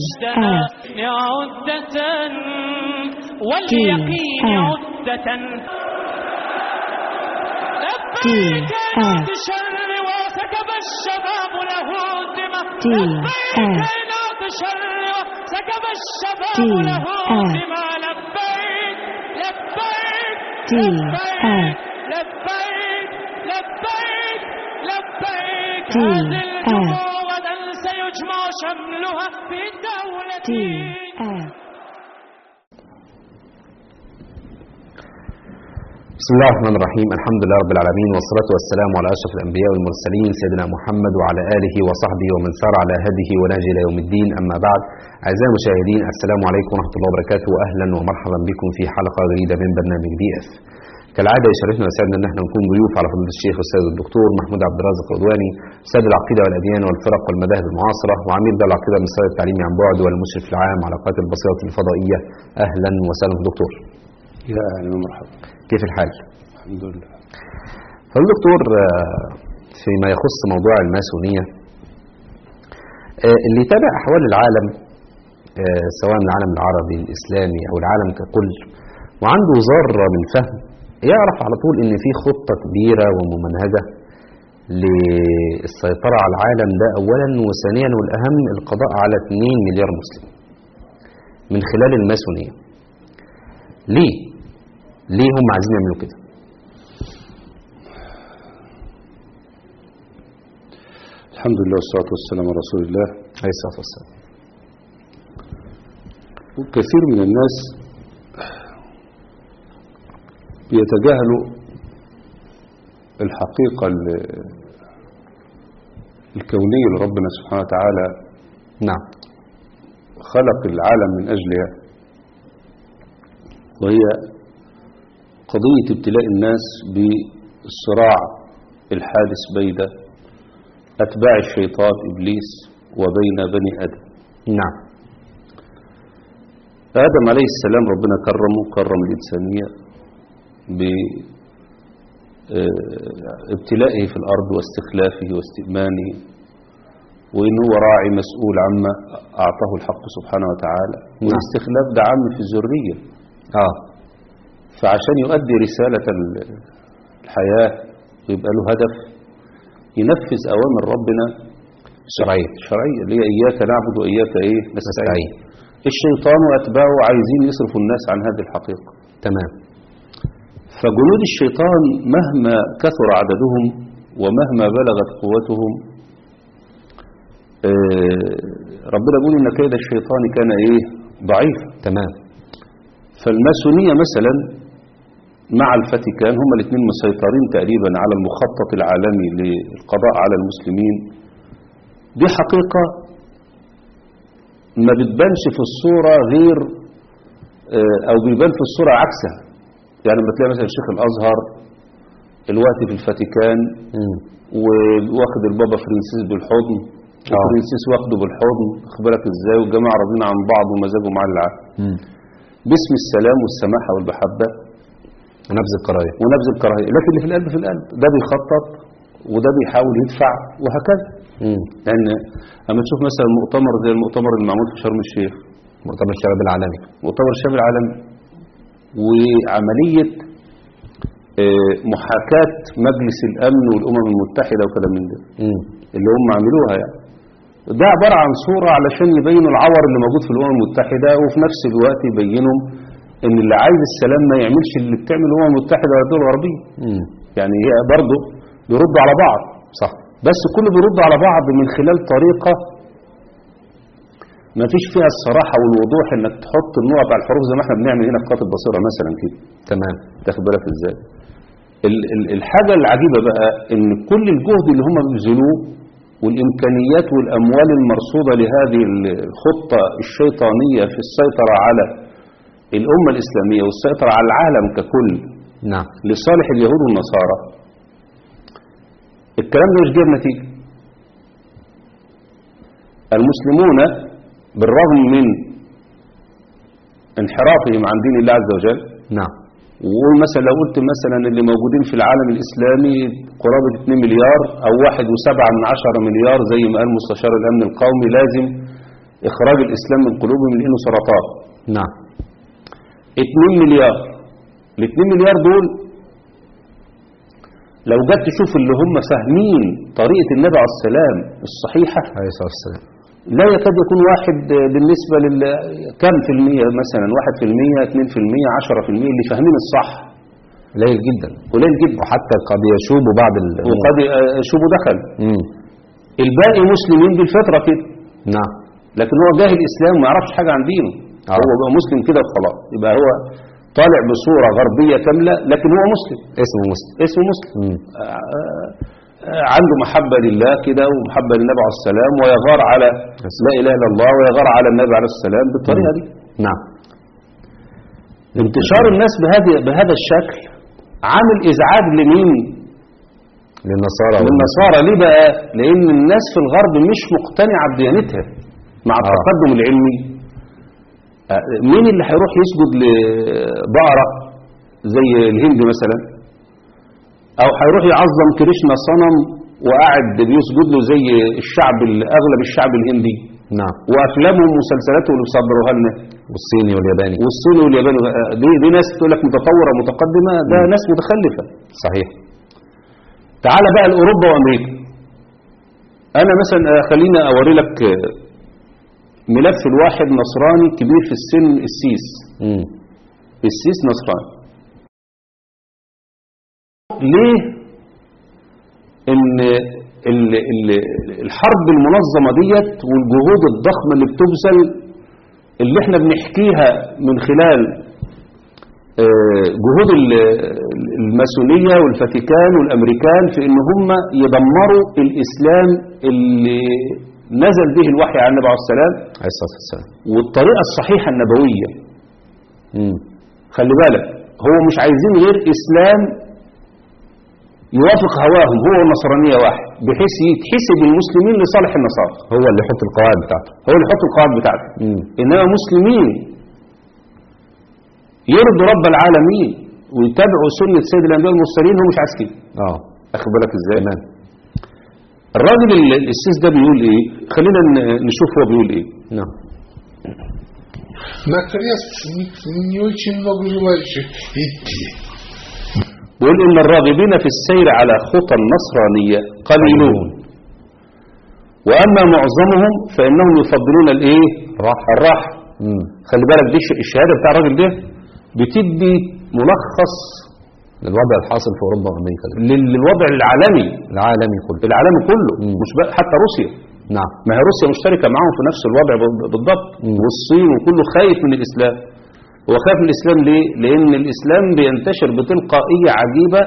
اشتهى عدة واليقين عدة لبيك نعت شر وسكب الشباب له الدماء لبيك نعت شر وسكب الشباب له الدماء لبيك لبيك لبيك لبيك لبيك لبيك هذه الجموع غدا سيجمع شملها في دولتي بسم الله الرحمن الرحيم الحمد لله رب العالمين والصلاة والسلام على أشرف الأنبياء والمرسلين سيدنا محمد وعلى آله وصحبه ومن سار على هديه ونهج إلى يوم الدين أما بعد أعزائي المشاهدين السلام عليكم ورحمة الله وبركاته وأهلا ومرحبا بكم في حلقة جديدة من برنامج بي اف كالعادة يشرفنا ويسعدنا أن احنا نكون ضيوف على فضيلة الشيخ الأستاذ الدكتور محمود عبد الرازق الرضواني أستاذ العقيدة والأديان والفرق والمذاهب المعاصرة وعميد دار العقيدة من الصالة التعليمي عن بعد والمشرف العام على قناة البصيرة الفضائية أهلا وسهلا دكتور يا أهلا ومرحبا كيف الحال؟ الحمد لله فالدكتور آه، فيما يخص موضوع الماسونية آه، اللي يتابع أحوال العالم آه، سواء العالم العربي الإسلامي أو العالم ككل وعنده ذرة من فهم يعرف على طول إن في خطة كبيرة وممنهجة للسيطرة على العالم ده أولا وثانيا والأهم القضاء على 2 مليار مسلم من خلال الماسونية ليه؟ ليه هم عايزين يعملوا كده؟ الحمد لله والصلاة والسلام على رسول الله عليه الصلاة والسلام وكثير من الناس بيتجاهلوا الحقيقة ال- الكونية اللي ربنا سبحانه وتعالى نعم خلق العالم من أجلها وهي قضية ابتلاء الناس بالصراع الحادث بين أتباع الشيطان إبليس وبين بني آدم نعم آدم عليه السلام ربنا كرمه كرم الإنسانية بابتلائه في الأرض واستخلافه واستئمانه وإن هو راعي مسؤول عما أعطاه الحق سبحانه وتعالى والاستخلاف ده عام في الذرية اه فعشان يؤدي رسالة ال- الحياة ويبقى له هدف ينفذ أوامر ربنا الشرعية الشرعية اللي هي إياك نعبد وإياك إيه نستعين الشيطان وأتباعه عايزين يصرفوا الناس عن هذه الحقيقة تمام فجنود الشيطان مهما كثر عددهم ومهما بلغت قوتهم آه، ربنا يقول إن كيد الشيطان كان إيه ضعيف تمام فالماسونية مثلا مع الفاتيكان هما الاثنين مسيطرين تقريبا على المخطط العالمي للقضاء على المسلمين دي حقيقة ما بتبانش في الصورة غير آه، أو بيبان في الصورة عكسها يعني لما تلاقي مثلا الشيخ الأزهر الوقت في الفاتيكان مم. واخد البابا فرانسيس بالحضن آه. فرانسيس واخده بالحضن اخبرك ازاي والجماعة راضيين عن بعض ومزاجهم على العقل مم. باسم السلام والسماحة والمحبة ونبذ القراية ونبذ الكراهية لكن اللي في القلب في القلب ده بيخطط وده بيحاول يدفع وهكذا مم. لأن أما تشوف مثلا مؤتمر زي المؤتمر المعمول في شرم الشيخ مؤتمر الشباب العالمي مؤتمر الشباب العالمي وعملية آه، محاكاة مجلس الأمن والأمم المتحدة وكلام من ده مم. اللي هم عملوها يعني ده عبارة عن صورة علشان يبينوا العور اللي موجود في الأمم المتحدة وفي نفس الوقت يبينوا إن اللي عايز السلام ما يعملش اللي بتعمل الأمم المتحدة ولا الدول الغربية مم. يعني هي برضه بيردوا على بعض صح بس كله بيرد على بعض من خلال طريقة ما فيش فيها الصراحة والوضوح انك تحط النقط على الحروف زي ما احنا بنعمل هنا في قناة البصيرة مثلا كده تمام تاخد بالك ازاي ال- ال- الحاجة العجيبة بقى ان كل الجهد اللي هم بيبذلوه والامكانيات والاموال المرصودة لهذه الخطة الشيطانية في السيطرة على الامة الاسلامية والسيطرة على العالم ككل نعم لصالح اليهود والنصارى الكلام ده مش جايب نتيجة المسلمون بالرغم من انحرافهم عن دين الله عز وجل نعم وقول مثلا لو قلت مثلا اللي موجودين في العالم الإسلامي قرابة 2 مليار أو واحد وسبعة من عشرة مليار زي ما قال مستشار الأمن القومي لازم إخراج الإسلام من قلوبهم لأنه سرطان نعم 2 مليار ال 2 مليار دول لو جت تشوف اللي هم فاهمين طريقة النبي عليه السلام الصحيحة عليه الصلاة والسلام لا يكاد يكون واحد بالنسبة لل كم في المية مثلا واحد في المية اتنين في المية عشرة في المية اللي فاهمين الصح قليل جدا قليل جدا وحتى قد يشوب بعض ال وقد آه، شوفوا دخل مم. الباقي مسلمين بالفطرة كده نعم لكن هو جاهل الإسلام وما يعرفش حاجة عن دينه آه. هو بقى مسلم كده وخلاص يبقى هو طالع بصورة غربية كاملة لكن هو مسلم اسمه مسلم اسمه مسلم مم. آه، آه، عنده محبة لله كده ومحبة للنبي عليه السلام ويغار على لا إله إلا الله ويغار على النبي عليه السلام بالطريقة دي نعم انتشار الناس بهذه بهذا الشكل عامل إزعاج لمين؟ للنصارى للنصارى ليه بقى؟ لأن الناس في الغرب مش مقتنعة بديانتها مع آه. التقدم العلمي آه، مين اللي هيروح يسجد لبقرة زي الهند مثلا أو هيروح يعظم كريشنا صنم وقاعد بيسجد له زي الشعب ال- أغلب الشعب الهندي نعم وأفلامهم ومسلسلاتهم اللي بيصدروها لنا والصيني والياباني والصين واليابان آه، دي, دي ناس تقول لك متطورة متقدمة ده ناس متخلفة صحيح تعال بقى لأوروبا وأمريكا أنا مثلا آه، خلينا أوري لك آه، ملف الواحد نصراني كبير في السن السيس مم. السيس نصراني ليه ان ال- ال- الحرب المنظمة ديت والجهود الضخمة اللي بتبذل اللي احنا بنحكيها من خلال آه، جهود ال- الماسونية والفاتيكان والامريكان في ان هم يدمروا الاسلام اللي نزل به الوحي عن النبي عليه السلام عليه الصلاة والسلام والطريقة الصحيحة النبوية مم. خلي بالك هو مش عايزين غير إسلام يوافق هواهم هو والنصرانية واحد بحيث يتحسب المسلمين لصالح النصارى هو اللي يحط القواعد بتاعته هو اللي يحط القواعد بتاعته مم. إنما مسلمين يرضوا رب العالمين ويتبعوا سنة سيد الأنبياء والمرسلين هو مش عايز كده اه أخد بالك إزاي تمام الراجل ال- السيس ده بيقول إيه خلينا ن- نشوف هو بيقول إيه نعم На крест не, не очень много желающих идти. بيقول إن الراغبين في السير على خطى النصرانية قليلون وأما معظمهم فإنهم يفضلون الإيه؟ راحة. الراحة مم. خلي بالك دي ش- الشهادة بتاع الراجل ده بتدي ملخص الوضع الحاصل في أوروبا وأمريكا ده. لل- للوضع العالمي العالمي كله العالمي كله مم. مش بقى حتى روسيا نعم ما هي روسيا مشتركة معاهم في نفس الوضع ب- بالضبط مم. والصين وكله خايف من الإسلام هو خايف من الإسلام ليه؟ لأن الإسلام بينتشر بتلقائية عجيبة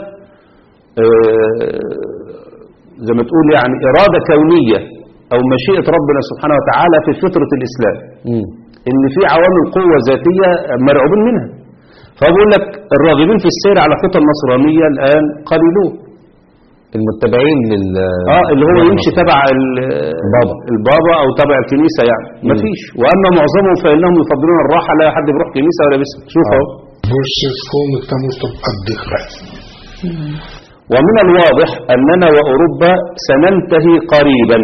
آه، زي ما تقول يعني إرادة كونية أو مشيئة ربنا سبحانه وتعالى في فطرة الإسلام مم. إن في عوامل قوة ذاتية مرعوبين منها فبقول لك الراغبين في السير على خطى النصرانية الآن قليلون المتبعين لل اه اللي هو يمشي تبع ال- البابا. البابا او تبع الكنيسه يعني مم. مفيش واما معظمهم فانهم يفضلون الراحه لا حد بيروح كنيسه ولا بس شوف آه. اهو Больше всех склонны к тому, чтобы отдыхать. ومن الواضح اننا واوروبا سننتهي قريبا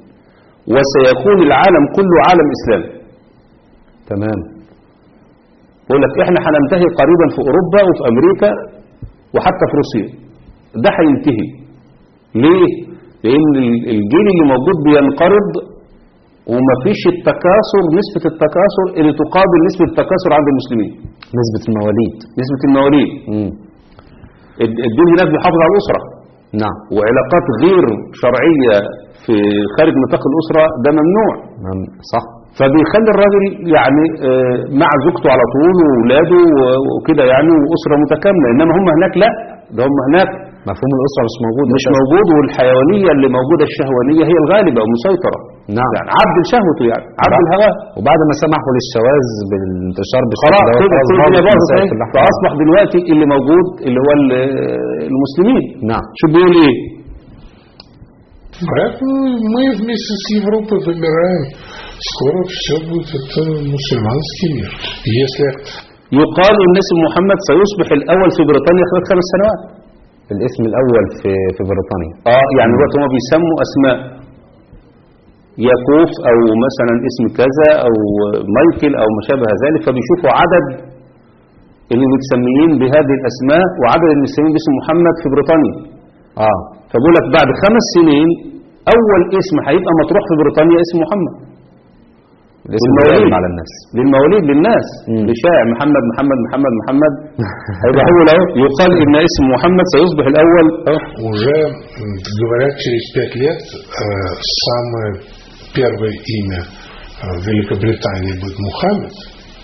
وسيكون العالم كله عالم اسلامي تمام بقول لك احنا هننتهي قريبا في اوروبا وفي امريكا وحتى في روسيا ده هينتهي ليه لان ال- الجيل اللي موجود بينقرض ومفيش التكاثر نسبة التكاثر اللي تقابل نسبة التكاثر عند المسلمين نسبة المواليد نسبة المواليد مم. الد- الدين هناك بيحافظ على الأسرة نعم وعلاقات غير شرعية في خارج نطاق الأسرة ده ممنوع نعم. صح فبيخلي الراجل يعني آه، مع زوجته على طول وولاده و- وكده يعني وأسرة متكاملة إنما هم هناك لا ده هم هناك مفهوم الأسرة مش موجود مش موجود والحيوانية اللي موجودة الشهوانية هي الغالبة ومسيطرة نعم يعني عبد لشهوته يعني عبد بعد- الهواه وبعد ما سمحوا للشواذ بالانتشار بالشكل خلاص دوت، كده خلاص كل باظت الدنيا باظت مسائل اهي. كلها. فاصبح دلوقتي اللي موجود اللي هو ال- المسلمين نعم شو بيقول ايه Поэтому мы вместе с Европой выбираем. Скоро все будет это мусульманский мир. Если يقال ان اسم محمد سيصبح الاول في بريطانيا خلال خمس سنوات الاسم الأول في في بريطانيا اه يعني دلوقتي هم بيسموا اسماء ياكوف او مثلا اسم كذا او مايكل او ما شابه ذلك فبيشوفوا عدد اللي متسميين بهذه الاسماء وعدد اللي متسميين باسم محمد في بريطانيا اه فبقول لك بعد خمس سنين اول اسم هيبقى مطروح في بريطانيا اسم محمد الاسم المواليد. غالب على الناس للمواليد للناس مم. لشائع محمد محمد محمد محمد هيبقى اول اهو يقال ان اسم محمد سيصبح الاول أهو. Уже м, говорят, через пять лет э, самое первое имя э, в Великобритании будет Мухаммед.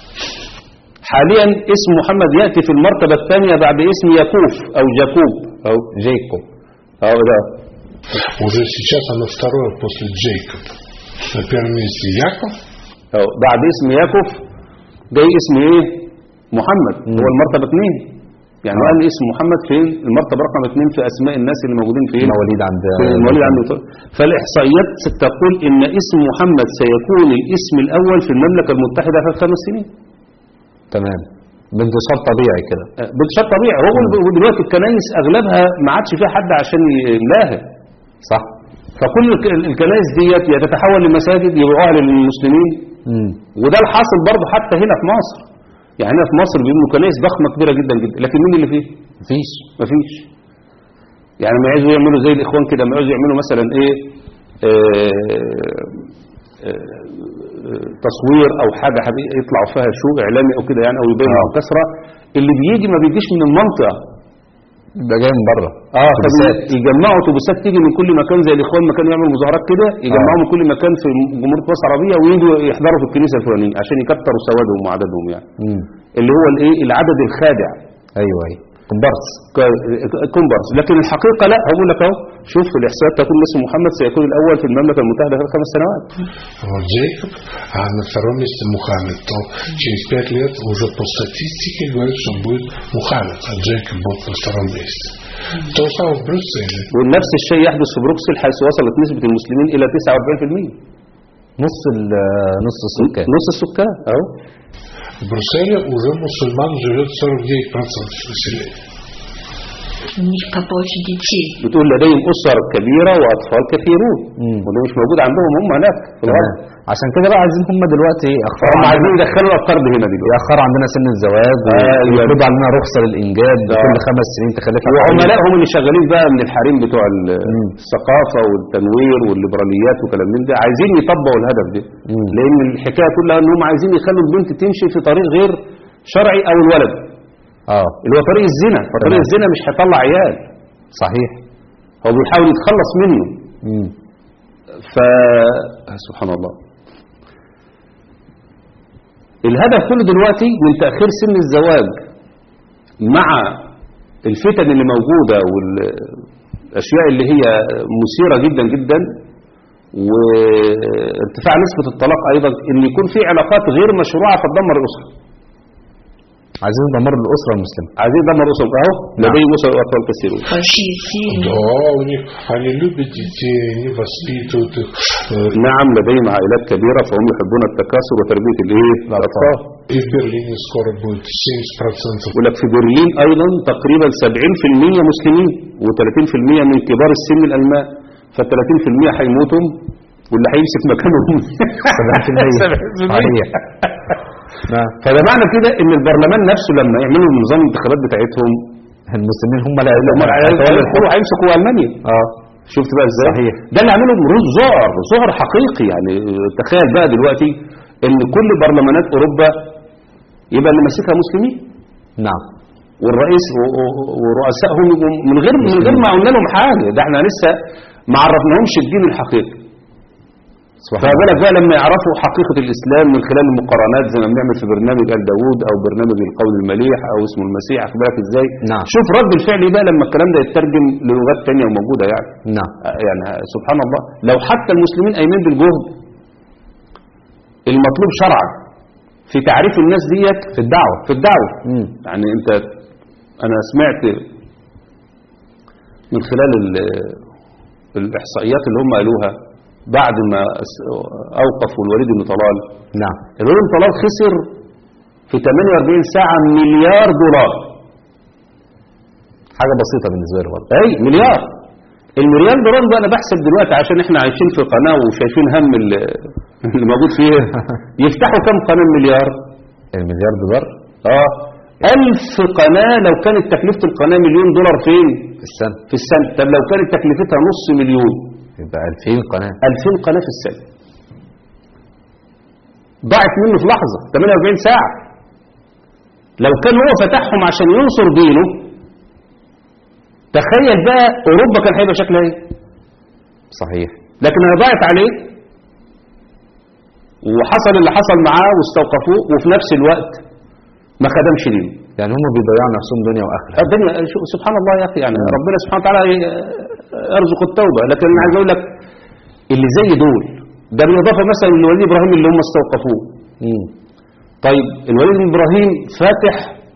حاليا اسم محمد ياتي في المرتبه الثانيه بعد اسم ياكوف او جاكوب او جيكوب او ده Уже сейчас оно второе после Джейкоб. На первом месте Яков, أو بعد اسم ياكوف جاي اسم ايه محمد مم. هو المرتبة اثنين يعني قال اسم محمد فين المرتبة رقم اثنين في اسماء الناس اللي موجودين فين مواليد عند في المواليد عند فالاحصائيات ستقول ان اسم محمد سيكون الاسم الاول في المملكة المتحدة في خمس سنين تمام بانتصاب طبيعي كده أه، بانتشار طبيعي هو دلوقتي الكنائس اغلبها ما عادش فيها حد عشان يملاها صح فكل الك- الكنائس ديت يا تتحول لمساجد يبيعوها للمسلمين امم وده الحاصل برضه حتى هنا في مصر يعني هنا في مصر بيبنوا كنائس ضخمه كبيره جدا جدا لكن مين اللي فيه؟ مفيش مفيش يعني ما يعوزوا يعملوا زي الاخوان كده ما يعوزوا يعملوا مثلا ايه آه، آه، تصوير او حاجه حبي- يطلعوا فيها شو اعلامي او كده يعني او يبينوا آه. كسره اللي بيجي ما بيجيش من المنطقه ده جاي من بره اه اتوبيسات. يجمعوا اتوبيسات تيجي من كل مكان زي الاخوان ما كانوا يعملوا مظاهرات كده يجمعوا آه. من كل مكان في جمهوريه مصر العربيه ويجوا يحضروا في الكنيسه الفلانيه عشان يكتروا سوادهم وعددهم يعني امم اللي هو الايه العدد الخادع ايوه ايوه كومبارس ك- كومبارس لكن الحقيقه لا هو بيقول لك اهو شوف في الاحصائيات تقول اسم محمد سيكون الاول في المملكه المتحده خلال خمس سنوات Вот Джейкоб, а на втором месте Мухаммед, то через пять лет уже по статистике говорят, что будет Мухаммед, а Джейкоб будет на втором месте. То же самое в Брюсселе. ونفس الشيء يحدث في بروكسل حيث وصلت نسبه المسلمين الى 49% نص ال- نص السكان نص السكان اهو В Брюсселе уже мусульман живет 49% населения. У них побольше детей. بتقول لديهم اسر كبيره واطفال كثيرون مم. وده مش موجود عندهم هم هناك في تمام الغرب عشان كده بقى عايزين هم دلوقتي يأخروا فهم عايزين عندنا يدخلوا الافكار دي هنا دلوقتي يأخروا عندنا سن الزواج أيوة. ويفرضوا علينا رخصة للإنجاب آه. كل خمس سنين تخلف وعملائهم اللي شغالين بقى من الحريم بتوع ال- مم. الثقافه والتنوير والليبراليات وكلام من ده عايزين يطبقوا الهدف ده مم. لان الحكايه كلها ان هم عايزين يخلوا البنت تمشي في طريق غير شرعي او الولد اه اللي هو طريق الزنا فطريق تمام. الزنا مش هيطلع عيال صحيح هو بيحاول يتخلص منه مم. ف سبحان الله الهدف كله دلوقتي من تأخير سن الزواج مع الفتن اللي موجودة والأشياء اللي هي مثيرة جدا جدا وارتفاع نسبة الطلاق أيضا إن يكون في علاقات غير مشروعة فتدمر الأسرة عايزين ندمر الأسرة المسلمة عايزين ندمر الأسرة أهو لديهم أسر وأطفال كثيرون Большие семьи. Да, у них, они любят детей, они воспитывают их. Э, نعم لديهم عائلات كبيرة فهم يحبون التكاثر وتربية الإيه؟ الأطفال И в Берлине скоро будет 70% يقول لك في برلين ايضا تقريبا 70% مسلمين و30% من كبار السن الالمان فال 30% هيموتوا واللي هيمسك مكانهم 70% صحيح نعم فده معنى كده ان البرلمان نفسه لما يعملوا نظام الانتخابات بتاعتهم المسلمين هم اللي هم هيتولوا هيدخلوا هيمسكوا المانيا اه شفت بقى ازاي صحيح. ده اللي عمله مروز ظهر ظهر حقيقي يعني تخيل بقى دلوقتي ان كل برلمانات اوروبا يبقى اللي ماسكها مسلمين نعم والرئيس و- و- ورؤسائهم يبقوا من غير من غير ما قلنا لهم حاجه ده احنا لسه ما عرفناهمش الدين الحقيقي سبحان فما بالك بقى لما يعرفوا حقيقه الاسلام من خلال المقارنات زي ما بنعمل في برنامج ال داوود او برنامج القول المليح او اسمه المسيح واخد بالك ازاي نعم. شوف رد الفعل إيه بقى لما الكلام ده يترجم للغات تانية وموجوده يعني نعم آه، يعني سبحان الله لو حتى المسلمين قايمين بالجهد المطلوب شرعا في تعريف الناس ديت في الدعوة في الدعوه مم. يعني انت انا سمعت من خلال ال- الاحصائيات اللي هم قالوها بعد ما أس- اوقفوا الوليد بن طلال نعم الوليد بن طلال خسر في 48 ساعه مليار دولار حاجة بسيطة بالنسبة له برضه اي مليار المليار دولار بقى انا بحسب دلوقتي عشان احنا عايشين في قناه وشايفين هم ال- اللي موجود فيها يفتحوا كم قناه مليار المليار دولار اه ألف قناة لو كانت تكلفة القناة مليون دولار فين في السنة في السنة طب لو كانت تكلفتها نص مليون يبقى 2000 قناة 2000 قناة في السنة ضاعت منه في لحظة 48 ساعة لو كان هو فتحهم عشان ينصر دينه تخيل بقى أوروبا كان هيبقى شكلها ايه صحيح لكن هي ضاعت عليه وحصل اللي حصل معاه واستوقفوه وفي نفس الوقت ما خدمش دينه يعني هم بيضيعوا نفسهم دنيا وآخرة الدنيا شو- سبحان الله يا اخي يعني ربنا سبحانه وتعالى يرزق التوبه لكن انا عايز اقول لك اللي زي دول ده بالاضافه مثلا للوليد ابراهيم اللي هم استوقفوه مم. طيب الوليد بن ابراهيم فاتح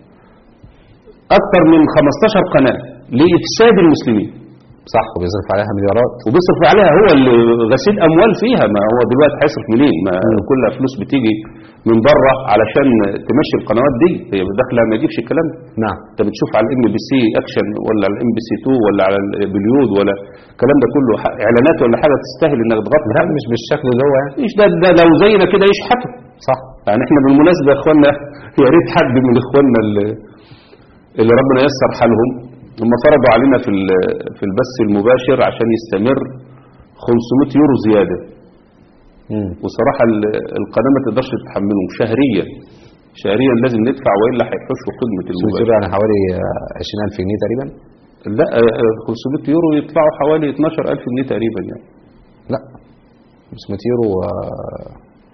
اكثر من 15 قناه لافساد المسلمين صح وبيصرف عليها مليارات وبيصرف عليها هو اللي غسيل اموال فيها ما هو دلوقتي هيصرف منين ما كلها فلوس بتيجي من بره علشان تمشي القنوات دي هي داخله ما يجيبش الكلام ده نعم انت بتشوف على الام بي سي اكشن ولا على الام بي سي 2 ولا على البليود ولا الكلام ده كله ح- اعلانات ولا حاجه تستاهل انك تغطي لا مش بالشكل اللي هو يعني ايش ده, ده لو زينا كده يشحتوا صح يعني احنا بالمناسبه يا اخوانا يا ريت حد من اخواننا اللي, اللي ربنا ييسر حالهم هم فرضوا علينا في ال- في البث المباشر عشان يستمر 500 يورو زياده مم. وصراحه ال- القناه ما تقدرش تتحملهم شهريا شهريا لازم ندفع والا هيحشوا خدمه سويسرا المباشر يعني حوالي آه، 20000 جنيه تقريبا لا آه، 500 يورو يدفعوا حوالي 12000 جنيه تقريبا يعني لا 500 يورو آه،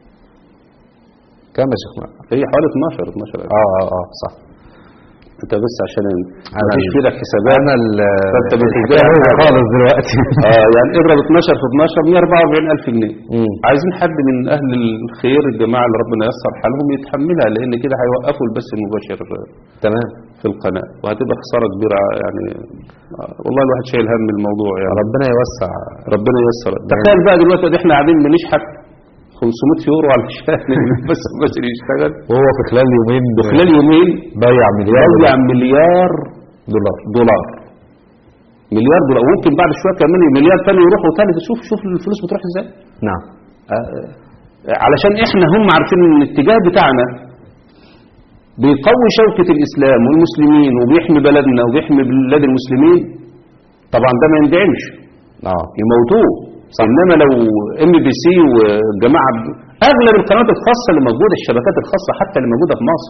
كام يا شيخ ماء؟ هي حوالي 12 12000 اه اه اه صح انت بس عشان أنا ما فيش ال- في ايدك حسابات انا ال فأنت بتديها الحكاية هو حاجة. خالص دلوقتي اه يعني اضرب 12 في 12 144000 جنيه مم. عايزين حد من اهل الخير الجماعه اللي ربنا ييسر حالهم يتحملها لان كده هيوقفوا البث المباشر تمام في القناه وهتبقى خساره كبيره يعني آه، والله الواحد شايل هم الموضوع يعني ربنا يوسع ربنا ييسر تخيل بقى دلوقتي ادي احنا قاعدين بنشحت 500 يورو علشان البث المباشر يشتغل وهو في خلال يومين وخلال يومين ضيع مليار يضيع مليار دولار دولار مليار دولار وممكن بعد شويه كمان مليار تاني يروح وثالث شوف شوف الفلوس بتروح ازاي نعم آه، علشان احنا هم عارفين ان الاتجاه بتاعنا بيقوي شوكة الاسلام والمسلمين وبيحمي بلدنا وبيحمي بلاد المسلمين طبعا ده ما يندعمش اه يموتوه انما لو ام بي سي والجماعه اغلب القنوات الخاصه اللي موجوده الشبكات الخاصه حتى اللي موجوده في مصر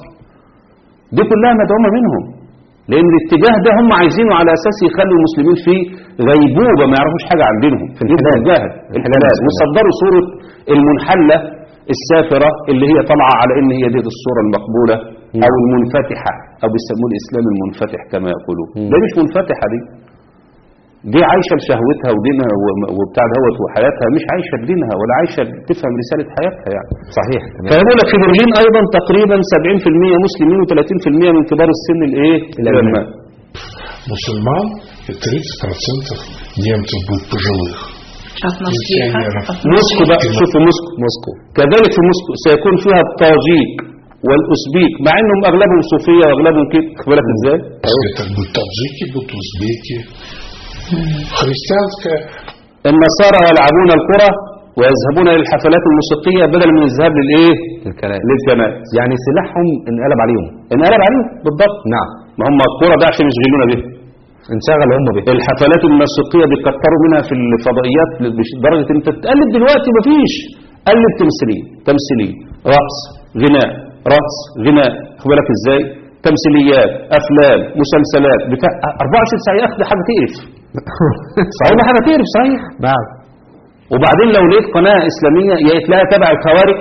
دي كلها مدعومه منهم لان الاتجاه ده هم عايزينه على اساس يخلوا المسلمين في غيبوبه ما يعرفوش حاجه عن دينهم في الانحلال. الجاهل الانحلال. الانحلال وصدروا صوره المنحله السافره اللي هي طالعه على ان هي دي الصوره المقبوله او المنفتحه او بيسموه الاسلام المنفتح كما يقولون مم. ده مش منفتحه دي دي عايشة لشهوتها ودينها و- وبتاع دوت وحياتها مش عايشة بدينها ولا عايشة تفهم رسالة حياتها يعني صحيح تمام فيقول لك في برلين أيضا تقريبا 70% مسلمين و30% من كبار السن الإيه العلماء. Мусульман и 30% немцев будет пожилых. А в Москве как? А в موسكو بقى شوفوا موسكو موسكو كذلك في موسكو سيكون فيها الطاجيك والأسبيك مع إنهم أغلبهم صوفية وأغلبهم كده خد بالك إزاي؟ Если это будут таджики, будут узбеки. Христианская النصارى يلعبون الكرة ويذهبون إلى الحفلات الموسيقية بدل من الذهاب للإيه؟ الكلام للكنائس يعني سلاحهم انقلب عليهم انقلب عليهم بالضبط نعم ما هم الكرة ده عشان يشغلونا به انشغل هم به الحفلات الموسيقية بيكتروا منها في الفضائيات لدرجة انت تقلب دلوقتي مفيش قلب تمثيلية تمثيلية رقص غناء رقص غناء خد بالك ازاي تمثيليات افلام مسلسلات بتاع 24 ساعة يا اخي ده حاجة تقرف صحيح ده حاجة تقرف صحيح نعم وبعدين لو لقيت قناة إسلامية يا تلاقيها تبع الخوارج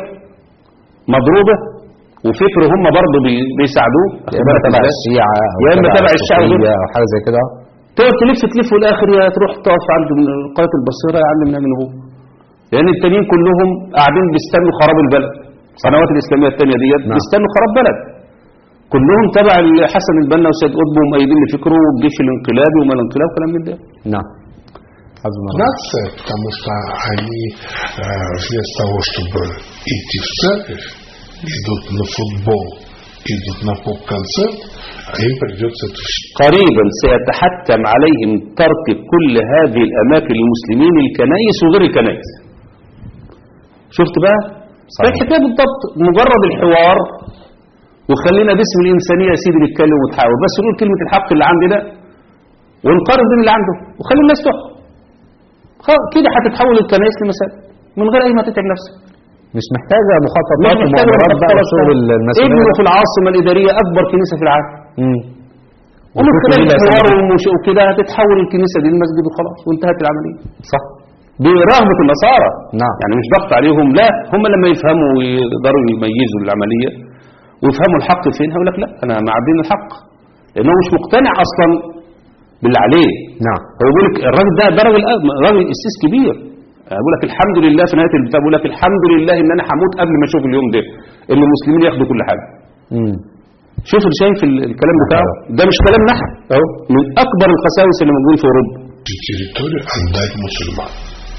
مضروبة وفكر هم برضه بي- بيساعدوه يا اما تبع الشيعة أو يا إما تبع الشيعة الصوفية او حاجه زي كده تقعد تلف تلف والاخر يا تروح تقف عند قناه البصيره يا عم من هو لان التانيين كلهم قاعدين بيستنوا خراب البلد القنوات الاسلاميه الثانيه ديت نعم. بيستنوا خراب بلد كلهم تبع حسن البنا وسيد قطب ومؤيدين لفكره والجيش الانقلابي وما الانقلاب وكلام من ده نعم حسبنا الله. нация, потому что они э, вместо того, чтобы идти в церковь, идут на футбол идут на поп-концерт, а им придется это все. قريبا سيتحتم عليهم ترك كل هذه الأماكن للمسلمين الكنائس وغير الكنائس شفت بقى صحيح. الحكاية بالضبط مجرد الحوار وخلينا باسم الإنسانية يا سيدي نتكلم ونتحاور بس نقول كلمة الحق اللي عندنا ونقارن بين اللي عنده وخلي الناس تحكم خلاص كده هتتحول الكنائس لمساجد من غير أي ما تتعب نفسك مش محتاجة مخططات مش محتاج ومؤامرات بقى خلاص وشغل ابنه المسؤولية في العاصمة الإدارية أكبر كنيسة في العالم مم. ومن وفي خلال كنيسة الحوار سنة. والمش- وكده هتتحول الكنيسة دي لمسجد وخلاص وانتهت العملية صح برغبة النصارى نعم. يعني مش ضغط عليهم لا هم لما يفهموا ويقدروا يميزوا العملية ويفهموا الحق فين هيقول لك لا أنا مع دين الحق لأنه مش مقتنع أصلا باللي عليه نعم هو بيقول لك الراجل ده ده راجل راجل قسيس كبير بقول لك الحمد لله في نهايه البتاع بقول لك الحمد لله ان انا هموت قبل ما اشوف اليوم ده ان المسلمين ياخدوا كل حاجه مم. شوف اللي شايف ال- الكلام بتاعه ده مش كلام نحن اهو من اكبر القساوس اللي موجودين في اوروبا территорию отдать мусульман.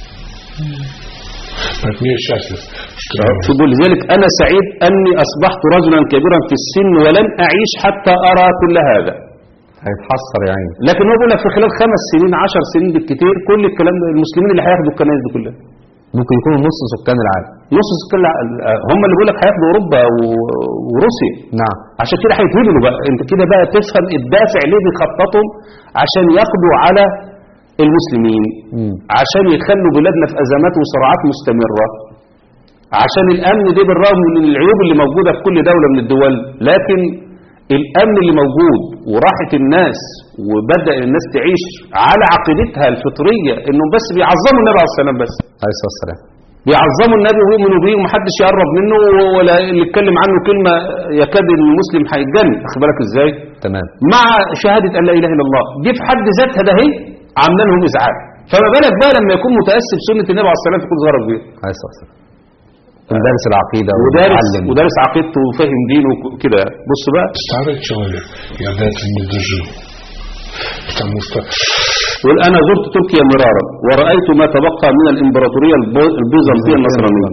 Поэтому я счастлив, что я уже فبقول لذلك انا سعيد اني اصبحت رجلا كبيرا في السن ولن اعيش حتى ارى كل هذا هيتحسر يا عيني لكن هو بيقول لك في خلال خمس سنين عشر سنين بالكثير كل الكلام ده المسلمين اللي هياخدوا الكنائس دي كلها ممكن يكونوا نص سكان العالم نص سكان الع- هم اللي بيقول لك هياخدوا اوروبا و- وروسيا نعم عشان كده هيتهبلوا بقى انت كده بقى تفهم الدافع ليه بيخططوا عشان يقضوا على المسلمين مم. عشان يخلوا بلادنا في ازمات وصراعات مستمره عشان الامن ده بالرغم من العيوب اللي موجوده في كل دوله من الدول لكن الامن اللي موجود وراحه الناس وبدا الناس تعيش على عقيدتها الفطريه انهم بس بيعظموا النبي عليه الصلاه والسلام بس عليه الصلاة والسلام بيعظموا النبي ويؤمنوا بيه ومحدش يقرب منه ولا اللي يتكلم عنه كلمة يكاد ان المسلم هيتجن واخد بالك ازاي تمام مع شهادة ان لا اله الا الله دي في حد ذاتها ده هي عامله لهم ازعاج فما بالك بقى لما يكون متأسف سنة النبي عليه الصلاة والسلام في كل صغيرة كبير عليه الصلاة والسلام ودارس العقيدة ودارس ومتعلم ودارس عقيدته وفاهم دينه وكده بص بقى старый человек, я до этого не дожил. Потому что يقول انا زرت تركيا مرارا ورأيت ما تبقى من الامبراطورية الب- البيزنطية النصرانية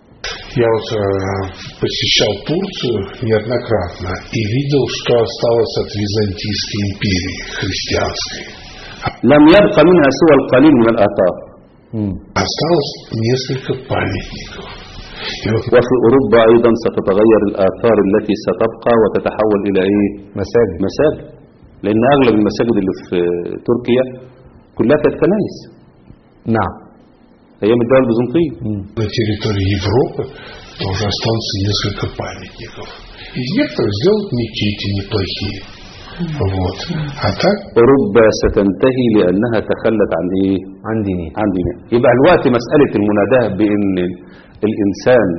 я вот э, посещал Турцию неоднократно и видел, что осталось от Византийской империи христианской. لم يبقى منها سوى القليل من الآثار مم. Осталось несколько памятников. И вот وفي أوروبا أيضا ستتغير الآثار التي ستبقى وتتحول إلى إيه؟ مساجد مساجد لأن أغلب المساجد اللي في تركيا كلها كانت كنائس نعم أيام الدولة البيزنطية مم. на территории Европы тоже останутся несколько памятников. Из некоторых сделают мечети неплохие. Вот. А так أوروبا ستنتهي لأنها تخلت عن إيه؟ عن ديني عن دينها يبقى الوقت مسألة المناداة بأن الإنسان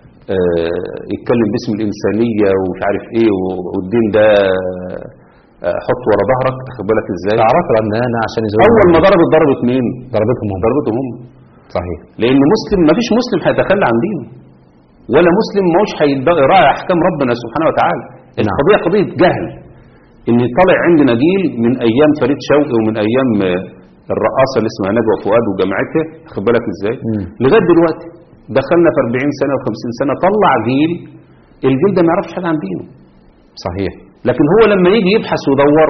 آه، يتكلم باسم الإنسانية ومش عارف إيه والدين ده آه، حط ورا ظهرك واخد بالك إزاي؟ تعرف العميان عشان يزوروا أول ما ضربت ضربت مين؟ ضربتهم هم ضربتهم هم صحيح لان مسلم ما فيش مسلم هيتخلى عن دينه ولا مسلم موش هيراعي احكام ربنا سبحانه وتعالى القضيه قضيه جهل ان طالع عندنا جيل من ايام فريد شوقي ومن ايام آه، الرقاصه اللي اسمها نجوى فؤاد وجماعتها خد بالك ازاي مم. لغايه دلوقتي دخلنا في 40 سنه و50 سنه طلع جيل الجيل ده ما يعرفش حاجه عن دينه صحيح لكن هو لما يجي يبحث ويدور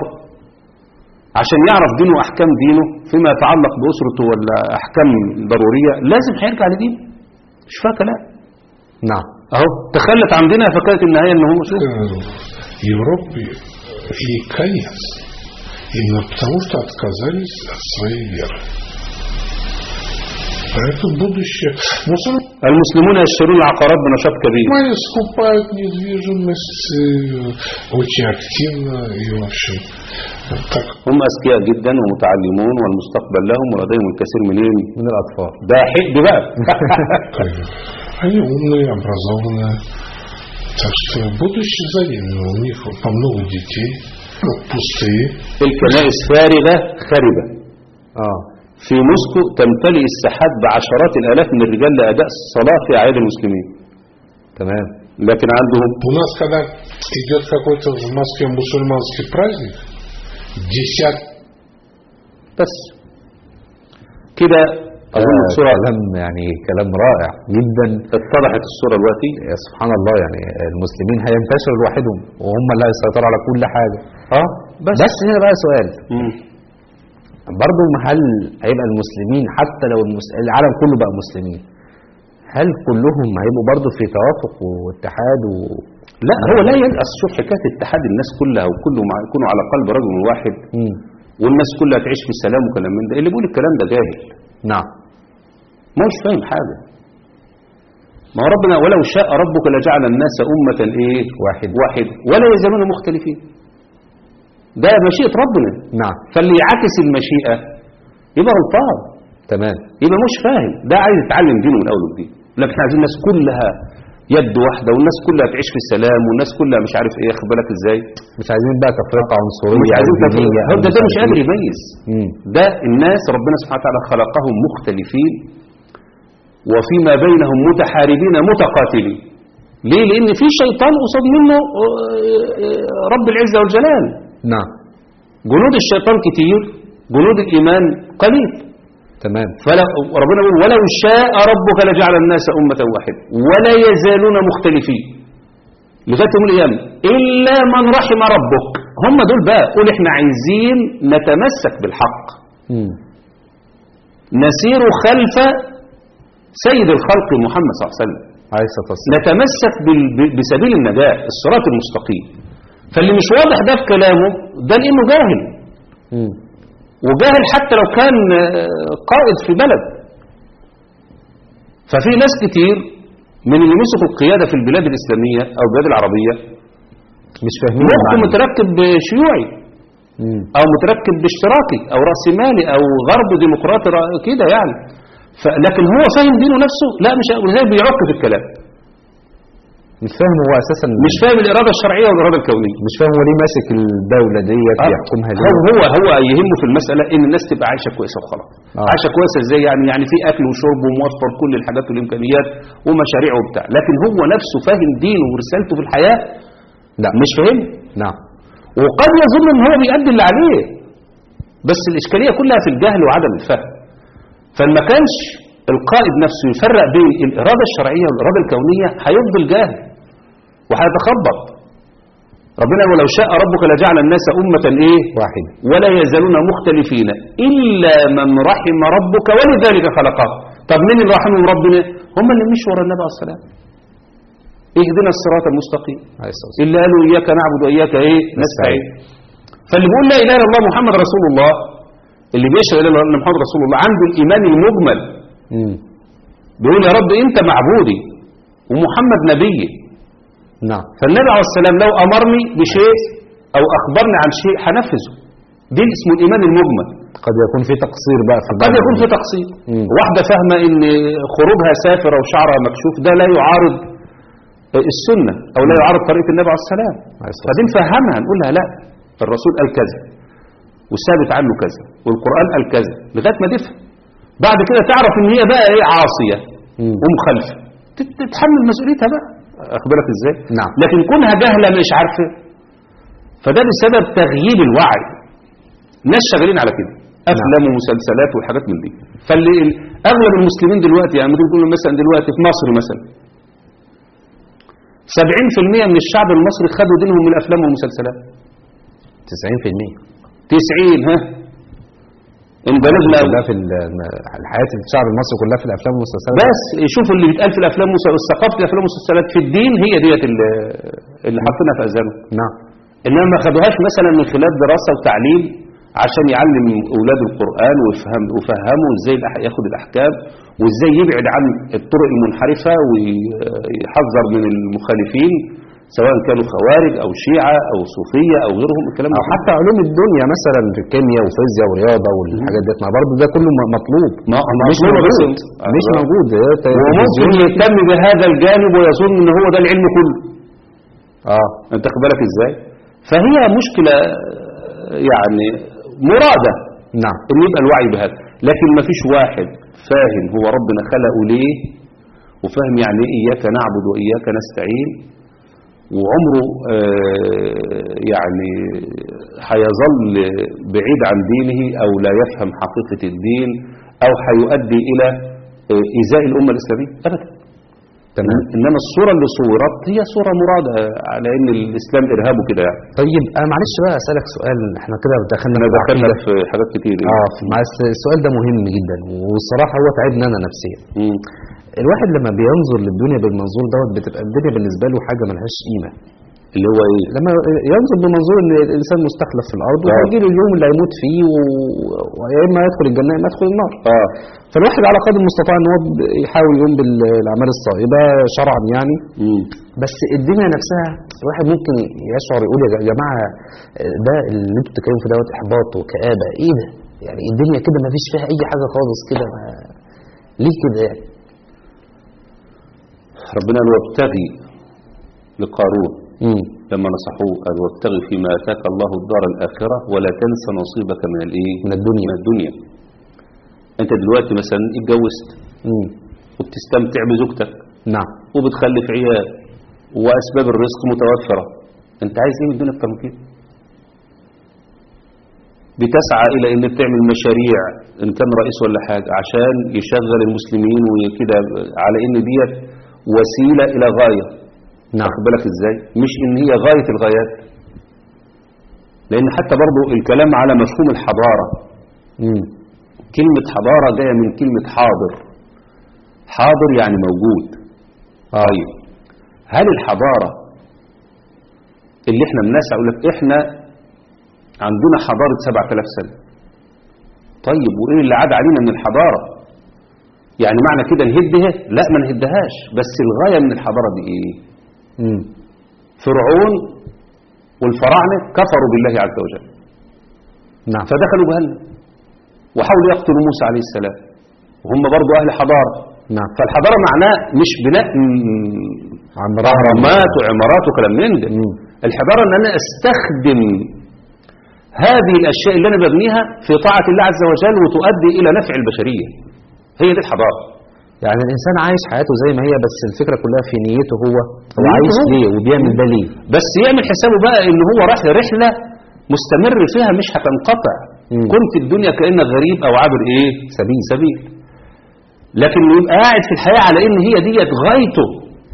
عشان يعرف دينه واحكام دينه فيما يتعلق باسرته ولا احكام ضروريه لازم هيرجع لدينه مش فيها كلام نعم اهو تخلت عن دينها فكانت النهايه ان هم شوف э, Европе ей конец. Именно потому, что отказались от своей веры. Поэтому будущее... Мусульмане المسلمون يشترون العقارات بنشاط كبير скупают недвижимость э, очень активно и, в общем, так هم اذكياء جدا ومتعلمون والمستقبل لهم ولديهم الكثير منين من الأطفال ده حق بقى как бы, они умные, образованные. Так что будущее завидно. У них по много детей, ну, пустые. الكنائس فارغه خربه اه في موسكو تمتلئ الساحات بعشرات الالاف من الرجال لاداء الصلاه في اعياد المسلمين تمام لكن عندهم У нас, когда идет какой-то в Москве мусульманский праздник, десят بس كده أظن آه، الصورة كلام يعني كلام رائع جدا اتضحت الصورة دلوقتي يا سبحان الله يعني المسلمين هينتشروا لوحدهم وهم اللي هيسيطروا على كل حاجة اه بس, بس هنا بقى سؤال مم. برضه هل هيبقى المسلمين حتى لو المس... العالم كله بقى مسلمين هل كلهم هيبقوا برضه في توافق واتحاد و... لا هو لا يلأس شوف حكاية اتحاد الناس كلها وكلهم ع- يكونوا على قلب رجل واحد مم. والناس كلها تعيش في سلام وكلام من ده اللي بيقول الكلام ده جاهل نعم ما هوش فاهم حاجة ما هو ربنا ولو شاء ربك لجعل الناس أمة إيه واحد. واحد ولا يزالون مختلفين ده مشيئة ربنا نعم فاللي يعكس المشيئة يبقى غلطان تمام يبقى مش فاهم ده عايز يتعلم دينه من اول وجديد لكن احنا عايزين الناس كلها يد واحده والناس كلها تعيش في السلام والناس كلها مش عارف ايه خد بالك ازاي مش عايزين بقى تفرقة عنصرية مش عايزين أو دينية تفرق- أو هو ده, ده عارف مش قادر إيه. يميز مم. ده الناس ربنا سبحانه وتعالى خلقهم مختلفين وفيما بينهم متحاربين متقاتلين ليه لان في شيطان قصاد منه آه، رب العزه والجلال نعم جنود الشيطان كتير جنود الايمان قليل تمام فلا ربنا يقول ولو شاء ربك لجعل الناس أمة واحدة ولا يزالون مختلفين لغاية يوم القيامة إلا من رحم ربك هم دول بقى قول احنا عايزين نتمسك بالحق مم. نسير خلف سيد الخلق محمد صلى الله عليه وسلم عليه الصلاة والسلام نتمسك بال- ب- بسبيل النجاة الصراط المستقيم فاللي مش واضح ده في كلامه ده لأنه جاهل مم. وجاهل حتى لو كان آه، قائد في بلد ففي ناس كتير من اللي مسكوا القيادة في البلاد الإسلامية أو البلاد العربية مش فاهمين ممكن المعنى. متركب شيوعي مم. أو متركب باشتراكي أو رأسمالي أو غرب ديمقراطي را- كده يعني ف- لكن هو فاهم دينه نفسه لا مش زي بيعك في الكلام مش فاهم هو أساسا مش فاهم الإرادة الشرعية والإرادة الكونية مش فاهم هو ليه ماسك الدولة ديت آه. يحكمها هو ليه هو هو يهمه في المسألة إن الناس تبقى عايشة كويسة وخلاص آه. عايشة كويسة إزاي يعني يعني في أكل وشرب وموفر كل الحاجات والإمكانيات ومشاريع وبتاع لكن هو نفسه فاهم دينه ورسالته في الحياة لا مش فاهم نعم وقد يظن إن هو بيأدي اللي عليه بس الإشكالية كلها في الجهل وعدم الفهم فما كانش القائد نفسه يفرق بين الإرادة الشرعية والإرادة الكونية هيفضل جاهل وهيتخبط ربنا ولو شاء ربك لجعل الناس أمة إيه واحد ولا يزالون مختلفين إلا من رحم ربك ولذلك خلقه طب مين اللي رحمهم ربنا هم اللي مشوا ورا النبي عليه السلام اهدنا الصراط المستقيم عليه الصلاة والسلام اللي قالوا إياك نعبد وإياك إيه نستعين فاللي بيقول لا إله إلا الله محمد رسول الله اللي بيشهد لا إله إلا الله محمد رسول الله عنده الإيمان المجمل مم. بيقول يا رب أنت معبودي ومحمد نبيي نعم فالنبي عليه السلام لو أمرني بشيء أو أخبرني عن شيء هنفذه دي اسمه الإيمان المجمل قد يكون في تقصير بقى في قد بعض يكون في الأمور. تقصير مم. واحدة فاهمة ان خروجها سافرة وشعرها مكشوف ده لا يعارض السنة او لا يعارض طريقة النبي عليه السلام عليه الصلاة فدي نفهمها نقول لها لا الرسول قال كذا والثابت عنه كذا والقرآن قال كذا لغاية ما تفهم بعد كده تعرف ان هي بقى ايه عاصية مم. ومخالفة تت- تتحمل مسؤوليتها بقى اخبرك ازاي نعم. لكن كونها جهلة مش عارفة فده بسبب تغييب الوعي ناس شغالين على كده افلام ومسلسلات والحاجات من دي فاللي اغلب المسلمين دلوقتي يعني ممكن تقول مثلا دلوقتي في مصر مثلا 70% من الشعب المصري خدوا دينهم من الافلام والمسلسلات 90% 90 ها ان بلغنا كلها في ال- الحياة الشعب المصري كلها في الأفلام والمسلسلات بس يشوفوا اللي بيتقال في الافلام والثقافه الافلام والمسلسلات في الدين هي ديت اللي- اللي حاطينها في اذانهم نعم انما ما خدوهاش مثلا من خلال دراسه وتعليم عشان يعلم اولاده القران ويفهم ويفهموا ازاي الأح- ياخد الاحكام وازاي يبعد عن الطرق المنحرفه ويحذر من المخالفين سواء كانوا خوارج او شيعه او صوفيه او غيرهم الكلام أو ده حتى علوم الدنيا مثلا في الكيمياء وفيزياء ورياضة والحاجات ديت ما برضه ده كله م- مطلوب ما- مش مطلوب بس- موجود مش آه. موجود زي وممكن يهتم بهذا الجانب ويظن ان هو ده العلم كله اه انت خد بالك ازاي فهي مشكله آه، يعني مراده نعم ان يبقى الوعي بهذا لكن ما فيش واحد فاهم هو ربنا خلقه ليه وفاهم يعني ايه اياك نعبد واياك نستعين وعمره آه، يعني هيظل بعيد عن دينه او لا يفهم حقيقة الدين أو هيؤدي إلى آه، إيذاء الأمة الإسلامية أبدا تمام إنما الصورة اللي صورت هي صورة مرادة على إن الإسلام إرهاب وكده يعني طيب أنا معلش بقى أسألك سؤال احنا كده دخلنا احنا في دخلنا العقيدة. في حاجات كتير اه مع الس- السؤال ده مهم جدا والصراحة هو تعبني أنا نفسيا مم. الواحد لما بينظر للدنيا بالمنظور دوت بتبقى الدنيا بالنسبة له حاجة ملهاش قيمة اللي هو إيه لما ينظر بمنظور ان الانسان مستخلف في الارض آه. وهيجي له اليوم اللي هيموت فيه و- ويا اما يدخل الجنه يا اما يدخل النار آه فالواحد على قدر المستطاع ان هو ب- يحاول يقوم بالاعمال الصائبه شرعا يعني مم. بس الدنيا نفسها الواحد ممكن يشعر يقول يا جماعه ده اللي انتوا بتتكلموا فيه دوت احباط وكآبه ايه ده؟ يعني الدنيا كده ما فيش فيها اي حاجه خالص كده ما- ليه كده يعني؟ ربنا قال وابتغي لقارون امم لما نصحوه قال وابتغي فيما اتاك الله الدار الاخره ولا تنس نصيبك من الايه من الدنيا. من الدنيا انت دلوقتي مثلا اتجوزت امم وبتستمتع بزوجتك نعم وبتخلف عيال واسباب الرزق متوفره انت عايز ايه من الدنيا اكتر من كده بتسعى الى ان بتعمل مشاريع ان كان رئيس ولا حاجه عشان يشغل المسلمين وكده على ان ديت وسيله الى غايه نعم واخد بالك ازاي مش ان هي غايه الغايات لان حتى برضو الكلام على مفهوم الحضاره امم كلمه حضاره جايه من كلمه حاضر حاضر يعني موجود طيب هل الحضاره اللي احنا بنسعى يقول لك احنا عندنا حضاره 7000 سنه طيب وايه اللي عاد علينا من الحضاره يعني معنى كده نهدها لا ما نهدهاش بس الغايه من الحضاره دي ايه امم فرعون والفراعنة كفروا بالله عز وجل نعم فدخلوا جهنم وحاولوا يقتلوا موسى عليه السلام وهم برضو أهل حضارة نعم فالحضارة معناه مش بناء م- عن أهرامات وعمارات وكلام من ده مم. الحضارة ان انا استخدم هذه الاشياء اللي انا ببنيها في طاعة الله عز وجل وتؤدي الى نفع البشرية هي دي الحضارة يعني الانسان عايش حياته زي ما هي بس الفكره كلها في نيته هو هو نيته عايش هو. ليه وبيعمل ده ليه بس يعمل حسابه بقى ان هو راح رحلة مستمر فيها مش هتنقطع مم. كن في الدنيا كأنك غريب او عابر ايه سبيل سبيل لكن يبقى قاعد في الحياة على ان هي ديت غايته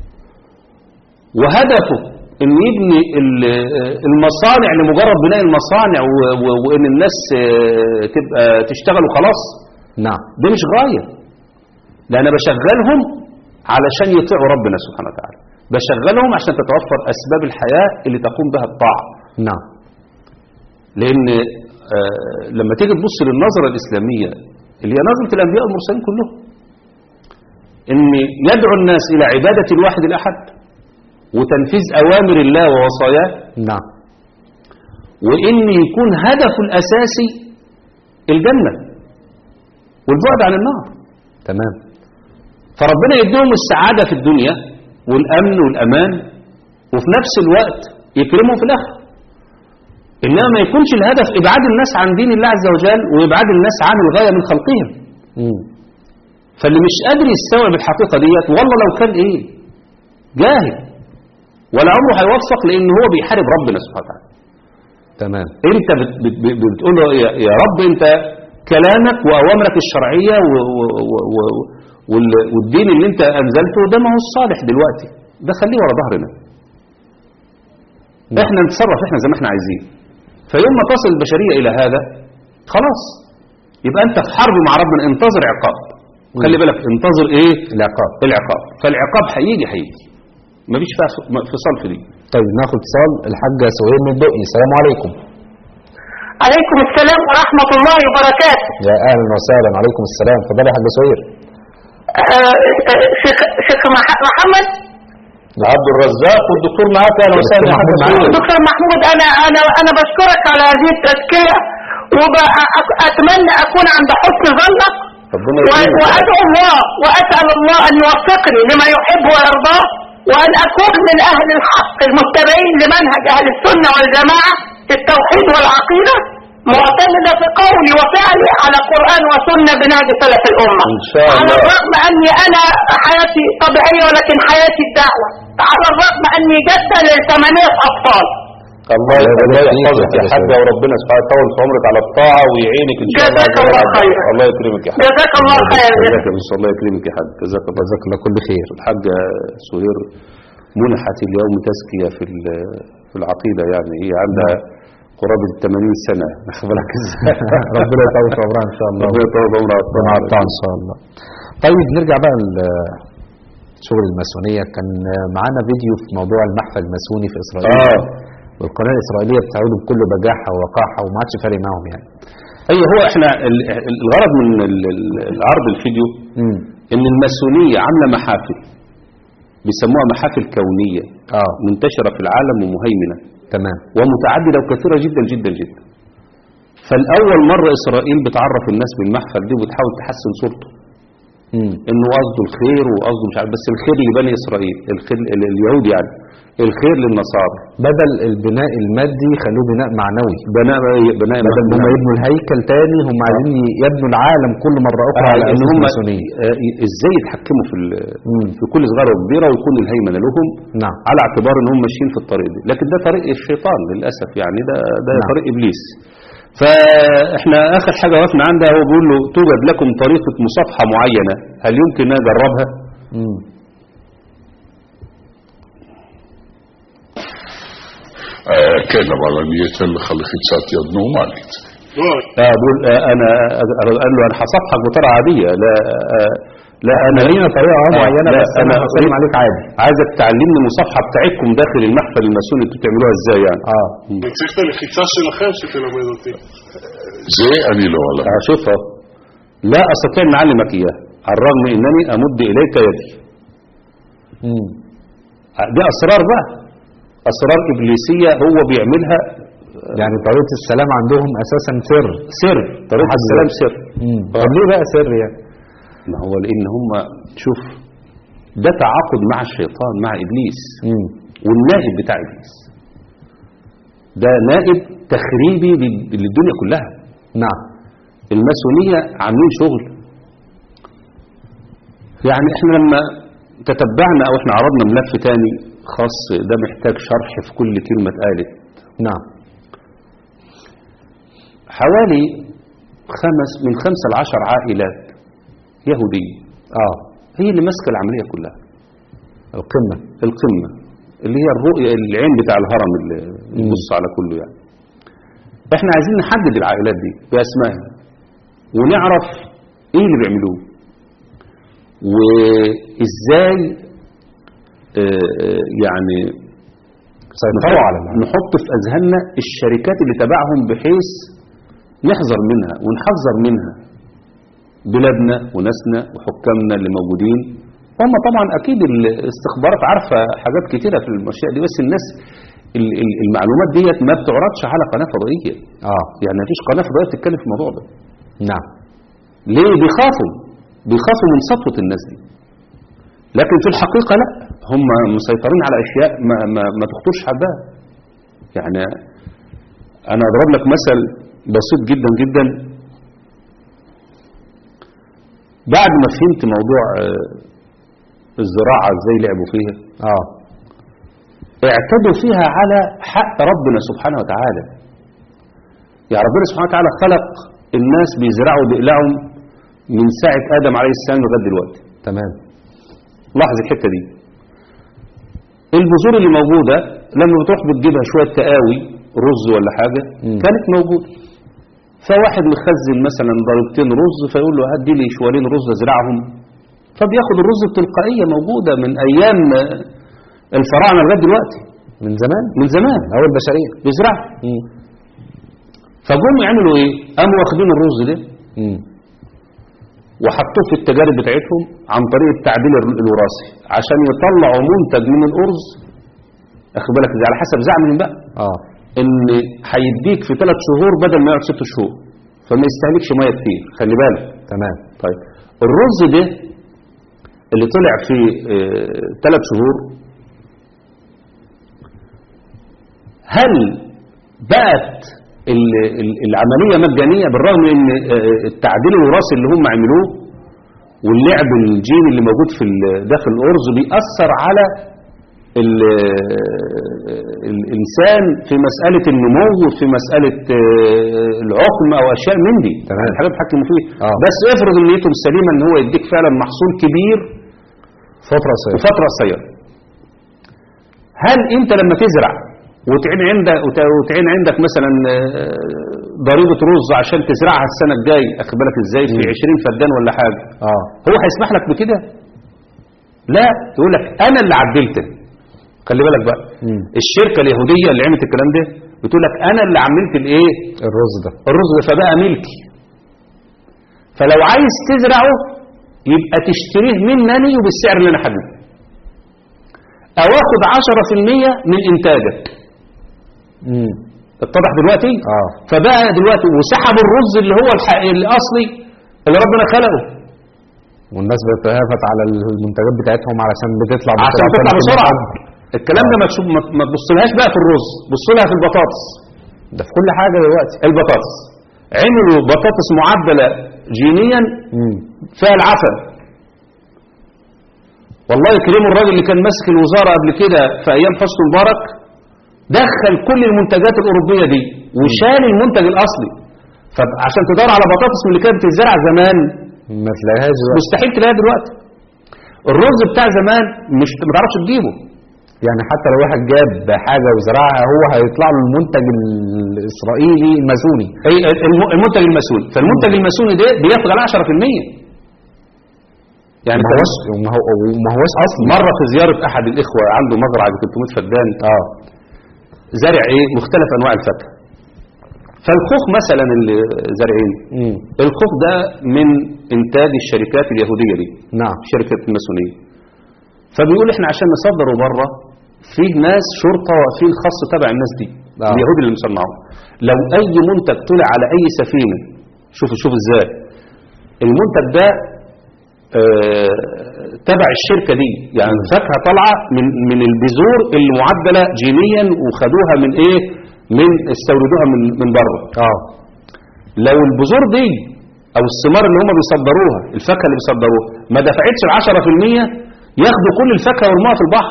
وهدفه ان يبني ال- المصانع لمجرد بناء المصانع و- و- وان الناس آه، تبقى تشتغل وخلاص نعم ده مش غاية ده انا بشغلهم علشان يطيعوا ربنا سبحانه وتعالى بشغلهم عشان تتوفر اسباب الحياة اللي تقوم بها الطاعة نعم لان آه، لما تيجي تبص للنظرة الاسلامية اللي هي نظرة الانبياء والمرسلين كلهم ان يدعو الناس الى عبادة الواحد الاحد وتنفيذ اوامر الله ووصاياه نعم وان يكون هدفه الاساسي الجنة والبعد عن النار تمام فربنا يديهم السعادة في الدنيا والأمن والأمان وفي نفس الوقت يكرمهم في الآخرة إنما ما يكونش الهدف إبعاد الناس عن دين الله عز وجل وإبعاد الناس عن الغاية من خلقهم مم. فاللي مش قادر يستوعب الحقيقة ديت والله لو كان إيه جاهل ولا عمره هيوفق لأن هو بيحارب ربنا سبحانه وتعالى تمام انت بت بت بت بتقول له يا يا رب انت كلامك واوامرك الشرعيه و و و و وال- والدين اللي انت انزلته ده ما هو الصالح دلوقتي ده خليه ورا ظهرنا نعم. احنا نتصرف احنا زي ما احنا عايزين فيوم ما تصل البشريه الى هذا خلاص يبقى انت في حرب مع ربنا انتظر عقاب خلي بالك انتظر ايه العقاب العقاب فالعقاب هيجي هيجي مفيش فيها ف- فصال في دي طيب ناخد اتصال الحاجه سهير من الدقي السلام عليكم عليكم السلام ورحمة الله وبركاته يا اهلا وسهلا عليكم السلام اتفضلي يا حاجه سهير آه، آه، شيخ شيخ مح- محمد عبد الرزاق والدكتور معاك اهلا وسهلا يا حاج محمود معاك. سعود. دكتور محمود أنا أنا أنا بشكرك على هذه التزكية وأتمنى أكون عند حسن ظنك ربنا و- يكرمك. وأدعو الله وأسأل الله أن يوفقني لما يحب ويرضاه وأن أكون من أهل الحق المتبعين لمنهج أهل السنة والجماعة في التوحيد والعقيدة معتمدة في قولي وفعلي على قرآن وسنة بنهج سلف الأمة إن شاء على الله. الرغم أني أنا حياتي طبيعية ولكن حياتي الدعوة على الرغم أني جدة لثمانية أطفال الله الله الله يبارك فيك يحفظك يا يا حاج حاجة وربنا سبحانه يطول في عمرك على الطاعة ويعينك إن شاء الله جزاك الله خيرا. الله يكرمك يا حاج جزاك الله خير جزاك يا بس الله يكرمك يا حاج جزاك الله جزاك الله كل خير الحاجة سهير منحت اليوم تزكية في ال- في العقيدة يعني هي عندها قرابة 80 سنة واخد بالك ازاي ربنا يطول في عمرها ان شاء الله ربنا يطول عمرها ربنا يقطعها ان شاء الله طيب نرجع بقى لشغل الماسونيه كان معانا فيديو في موضوع المحفل الماسوني في اسرائيل اه والقناه الاسرائيليه بتعود بكل بجاحه ووقاحه وما عادش فارق معاهم يعني اي هو احنا ال- ال- الغرض من ال- ال- العرض الفيديو امم ان الماسونية عاملة محافل بيسموها محافل كونية اه منتشرة في العالم ومهيمنة تمام ومتعددة وكثيرة جدا جدا جدا فالأول مرة إسرائيل بتعرف الناس بالمحفل دي وبتحاول تحسن صورته امم إنه قصده الخير وقصده مش عارف بس الخير لبني إسرائيل الخير ال- اليهود يعني الخير للنصارى بدل البناء المادي خلوه بناء معنوي بناء بناء بدل ما هم يبنوا الهيكل تاني هم عايزين يبنوا العالم كل مره اخرى على على ان اساس هم ماسونيه آه، ازاي يتحكموا في ال- مم. في كل صغيره وكبيره ويكون الهيمنه لهم نعم على اعتبار ان هم ماشيين في الطريق ده لكن ده طريق الشيطان للاسف يعني ده ده نعم. طريق ابليس فاحنا اخر حاجه وقفنا عندها هو بيقول له توجد لكم طريقه مصافحه معينه هل يمكن ان اجربها امم אה, כן, אבל אני אתן לך לחיצת יד נורמלית. آه بقول آه انا قال له انا هصافحك بطريقه عاديه لا آه لا انا لينا طريقه اه آه، معينه لا، بس انا أنا هسلم عليك عادي عايزك تعلمني المصافحه بتاعتكم داخل المحفل الماسوني انتوا בتعملوها ازاي يعني اه אני צריך את הלחיצה שלכם שתלמד אותי. זה אני לא אלמד. شوفها لا استطيع ان اعلمك اياه على الرغم انني امد اليك يدي امم دي اسرار بقى اسرار ابليسيه هو بيعملها يعني طريقه السلام عندهم اساسا سر سر طريقه لحد السلام دلوقتي. سر امم طب ليه بقى سر يعني ما هو لان هم شوف ده تعاقد مع الشيطان مع ابليس امم والنائب بتاع ابليس ده نائب تخريبي لل- للدنيا كلها نعم الماسونيه عاملين شغل يعني احنا لما تتبعنا او احنا عرضنا ملف تاني خاص ده محتاج شرح في كل كلمه اتقالت نعم حوالي خمس من خمسة لعشر عائلات يهودية اه هي اللي ماسكة العملية كلها القمه القمة اللي هي الرؤية العين بتاع الهرم اللي بيبص على كله يعني احنا عايزين نحدد العائلات دي بأسمائها ونعرف ايه اللي بيعملوه وازاي آه، آه، يعني سيطروا على العالم نحط في أذهاننا الشركات اللي تبعهم بحيث نحذر منها ونحذر منها بلادنا وناسنا وحكامنا اللي موجودين هم طبعا أكيد الاستخبارات عارفة حاجات كتيرة في المشيئة دي بس الناس ال- ال- المعلومات ديت ما بتعرضش على قناة فضائية اه يعني ما فيش قناة فضائية بتتكلم في الموضوع ده نعم ليه بيخافوا بيخافوا من سطوة الناس دي لكن في الحقيقة لا هم مسيطرين على أشياء ما, ما, ما تخطرش حدها يعني أنا أضرب لك مثل بسيط جدا جدا بعد ما فهمت موضوع آه، الزراعة ازاي لعبوا فيها اه اعتدوا فيها على حق ربنا سبحانه وتعالى يعني ربنا سبحانه وتعالى خلق الناس بيزرعوا بإقلاعهم من ساعة آدم عليه السلام لغاية دلوقتي تمام لاحظ الحتة دي البذور اللي موجودة لما بتروح بتجيبها شوية تقاوي رز ولا حاجة مم. كانت موجودة فواحد مخزن مثلا ضربتين رز فيقول له هدي لي شوالين رز ازرعهم فبياخد الرز بتلقائية موجودة من أيام آه، الفراعنة لغاية دلوقتي من زمان من زمان اول البشريه بيزرعوا فجم يعملوا ايه قاموا واخدين الرز ده امم وحطوه في التجارب بتاعتهم عن طريق التعديل ال- الوراثي عشان يطلعوا منتج من الارز اخد بالك ازاي على حسب زعمهم بقى اه ان هيديك في ثلاث شهور بدل ما يقعد ست شهور فما يستهلكش ميه كتير خلي بالك تمام طيب الرز ده اللي طلع في ثلاث شهور هل بقت ال- ال- العملية مجانية بالرغم ان آه، التعديل الوراثي اللي هم عملوه واللعب الجين اللي موجود في ال- داخل الأرز بيأثر على ال- الإنسان في مسألة النمو وفي مسألة آه، العقم أو أشياء من دي تمام. الحاجات بتحكم فيه آه. بس افرض ان نيتهم سليمة ان هو يديك فعلا محصول كبير فترة في قصيرة فترة قصيرة هل انت لما تزرع وتعين عندك وت- وتعين عندك مثلا آه، ضريبة رز عشان تزرعها السنة الجاية اخد بالك ازاي في 20 فدان ولا حاجة اه هو هيسمح لك بكده لا يقول لك انا اللي عدلت خلي بالك بقى مم. الشركة اليهودية اللي عملت الكلام ده بتقول لك انا اللي عملت الايه الرز ده الرز ده فبقى ملكي فلو عايز تزرعه يبقى تشتريه منني وبالسعر اللي انا حدده او اخد 10% من انتاجك مم. اتضح دلوقتي اه فبقى دلوقتي وسحب الرز اللي هو الح- الاصلي اللي ربنا خلقه والناس بتتهافت على المنتجات بتاعتهم علشان بتطلع عشان بسرعة تطلع فأنا بسرعه كنت- الكلام ده ما تشوف ما- ما تبصلهاش بقى في الرز بص لها في البطاطس ده في كل حاجة دلوقتي البطاطس عملوا بطاطس معدله جينيا مم. فيها العفن والله يكرمه الراجل اللي كان ماسك الوزاره قبل كده في ايام حسني مبارك دخل كل المنتجات الاوروبيه دي وشال المنتج الاصلي فعشان تدور على بطاطس من اللي كانت بتتزرع زمان ما تلاقيهاش دلوقتي مستحيل تلاقيها دلوقتي الرز بتاع زمان مش ما تعرفش تجيبه يعني حتى لو واحد جاب حاجة وزرعها هو هيطلع له المنتج الإسرائيلي الماسوني أي الم- المنتج المسؤول فالمنتج المسؤول ده بياخد على 10% يعني ما هوش ما هو ما هوش أصلي مرة في زيارة أحد الإخوة عنده مزرعة ب 300 فدان اه زرع إيه مختلف أنواع الفاكهة فالخوخ مثلا اللي زارعين مم. الخوخ ده من إنتاج الشركات اليهودية دي نعم شركة الماسونية فبيقول إحنا عشان نصدره بره فيه ناس شرطة واقفين خاص تبع الناس دي آه. اليهود اللي مصنعوه لو أي منتج طلع على أي سفينة شوف شوف إزاي المنتج ده آه، تبع الشركة دي يعني الفاكهة طالعة من من البذور المعدلة جينيا وخدوها من ايه من استوردوها من من بره اه لو البذور دي او الثمار اللي هم بيصدروها الفاكهة اللي بيصدروها ما دفعتش ال 10% ياخدوا كل الفاكهة ويرموها في البحر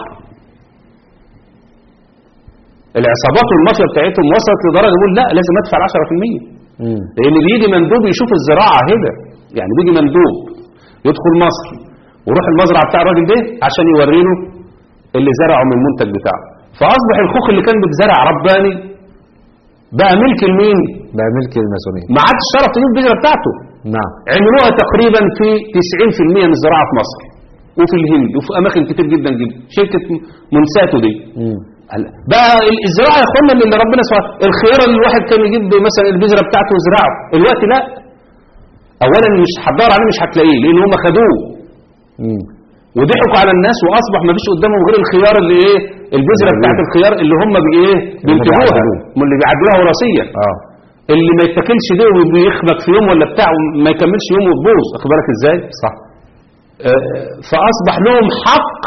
العصابات والمافيا بتاعتهم وصلت لدرجة يقول لا لازم ادفع ال 10% مم. لان بيجي مندوب يشوف الزراعه هنا يعني بيجي مندوب يدخل مصر ويروح المزرعه بتاع الراجل ده عشان يوري له اللي زرعه من المنتج بتاعه فاصبح الخوخ اللي كان بيتزرع رباني بقى ملك لمين بقى ملك الماسونية ما عادش شرف تجيب البذره بتاعته نعم عملوها تقريبا في 90% من الزراعه في مصر وفي الهند وفي اماكن كتير جدا جدا شركه مونساتو دي مم. هلا بقى ال- الزراعه يا اخوانا اللي ربنا سبحانه الخيار اللي الواحد كان يجيب مثلا البذره بتاعته ويزرعه الوقت لا اولا مش هتدور عليه مش هتلاقيه لان هم خدوه مم. وضحكوا على الناس واصبح ما فيش قدامهم غير الخيار اللي ايه البذره بتاعت الخيار اللي هم بايه بينتجوها بيعدلوه. من اللي بيعدلوها وراثيا اه اللي ما يتاكلش ده وبيخبك في يوم ولا بتاع وما يكملش يوم وتبوظ واخد بالك ازاي صح آه، فاصبح لهم حق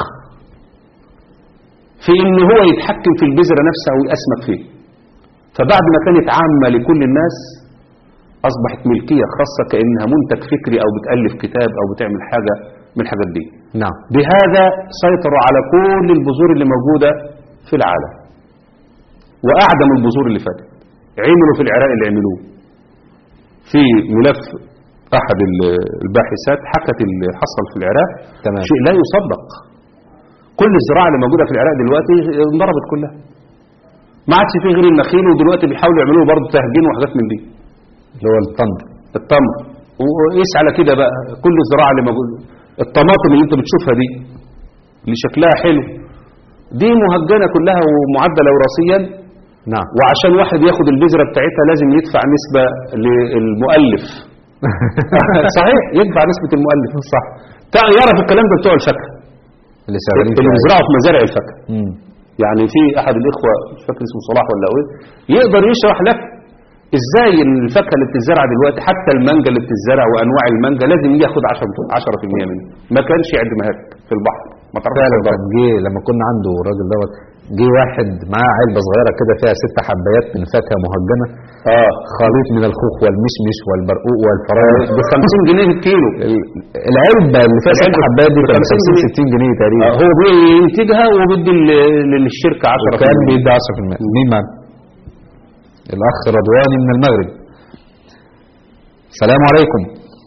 في ان هو يتحكم في البذره نفسها ويأسمك فيه فبعد ما كانت عامه لكل الناس اصبحت ملكيه خاصه كانها منتج فكري او بتالف كتاب او بتعمل حاجه من الحاجات دي نعم بهذا سيطروا على كل البذور اللي موجوده في العالم واعدموا البذور اللي فاتت عملوا في العراق اللي عملوه في ملف احد ال- الباحثات حكت اللي حصل في العراق تمام. شيء لا يصدق كل الزراعه اللي موجوده في العراق دلوقتي انضربت كلها ما عادش فيه غير النخيل ودلوقتي بيحاولوا يعملوا برضه تهجين وحاجات من دي اللي هو التمر التمر وقيس على كده بقى كل الزراعه اللي موجوده الطماطم اللي انت بتشوفها دي اللي شكلها حلو دي مهجنه كلها ومعدله وراثيا نعم وعشان واحد ياخد البذره بتاعتها لازم يدفع نسبه للمؤلف صحيح يدفع نسبه المؤلف صح تع- يعرف الكلام ده بتوع الفاكهه اللي شغالين اللي فيها. بيزرعوا في مزارع الفاكهه مم. يعني في احد الاخوه مش فاكر اسمه صلاح ولا ايه يقدر يشرح لك ازاي إن الفاكهه اللي بتتزرع دلوقتي حتى المانجا اللي بتتزرع وانواع المانجا لازم ياخد 10 10% منه ما كانش يعدمها لك في البحر ما تعرفش فعلا تصدرها. كان جه لما كنا عنده الراجل دوت جه واحد معاه علبة صغيرة كده فيها ست حبايات من فاكهة مهجنة اه خليط من الخوخ والمشمش والبرقوق والفراولة ب 50 جنيه الكيلو ال- العلبة اللي فيها ست العلبة حبايات دي ب كانت 50 50 60 جنيه تقريبا آه، هو بينتجها وبيدي ل- للشركة 10 وكان بيدي 10% مين معنا؟ الأخ رضواني من المغرب السلام عليكم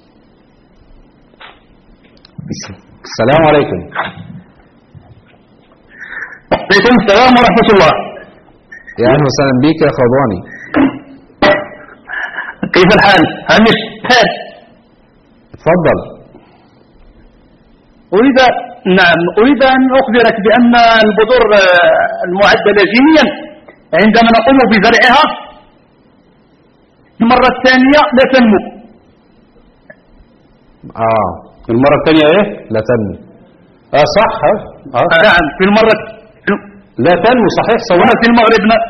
السلام عليكم عليكم السلام ورحمة الله يا أهلا وسهلا بيك يا رضواني كيف الحال؟ هامش خير اتفضل أريد نعم أريد أن أخبرك بأن البذور آه، المعدلة جينيا عندما نقوم بزرعها المرة الثانية لا تنمو اه المرة الثانية ايه؟ لا تنمو اه صح اه آه. نعم في المرة لا تنمو صحيح هنا صواب في المغرب ن-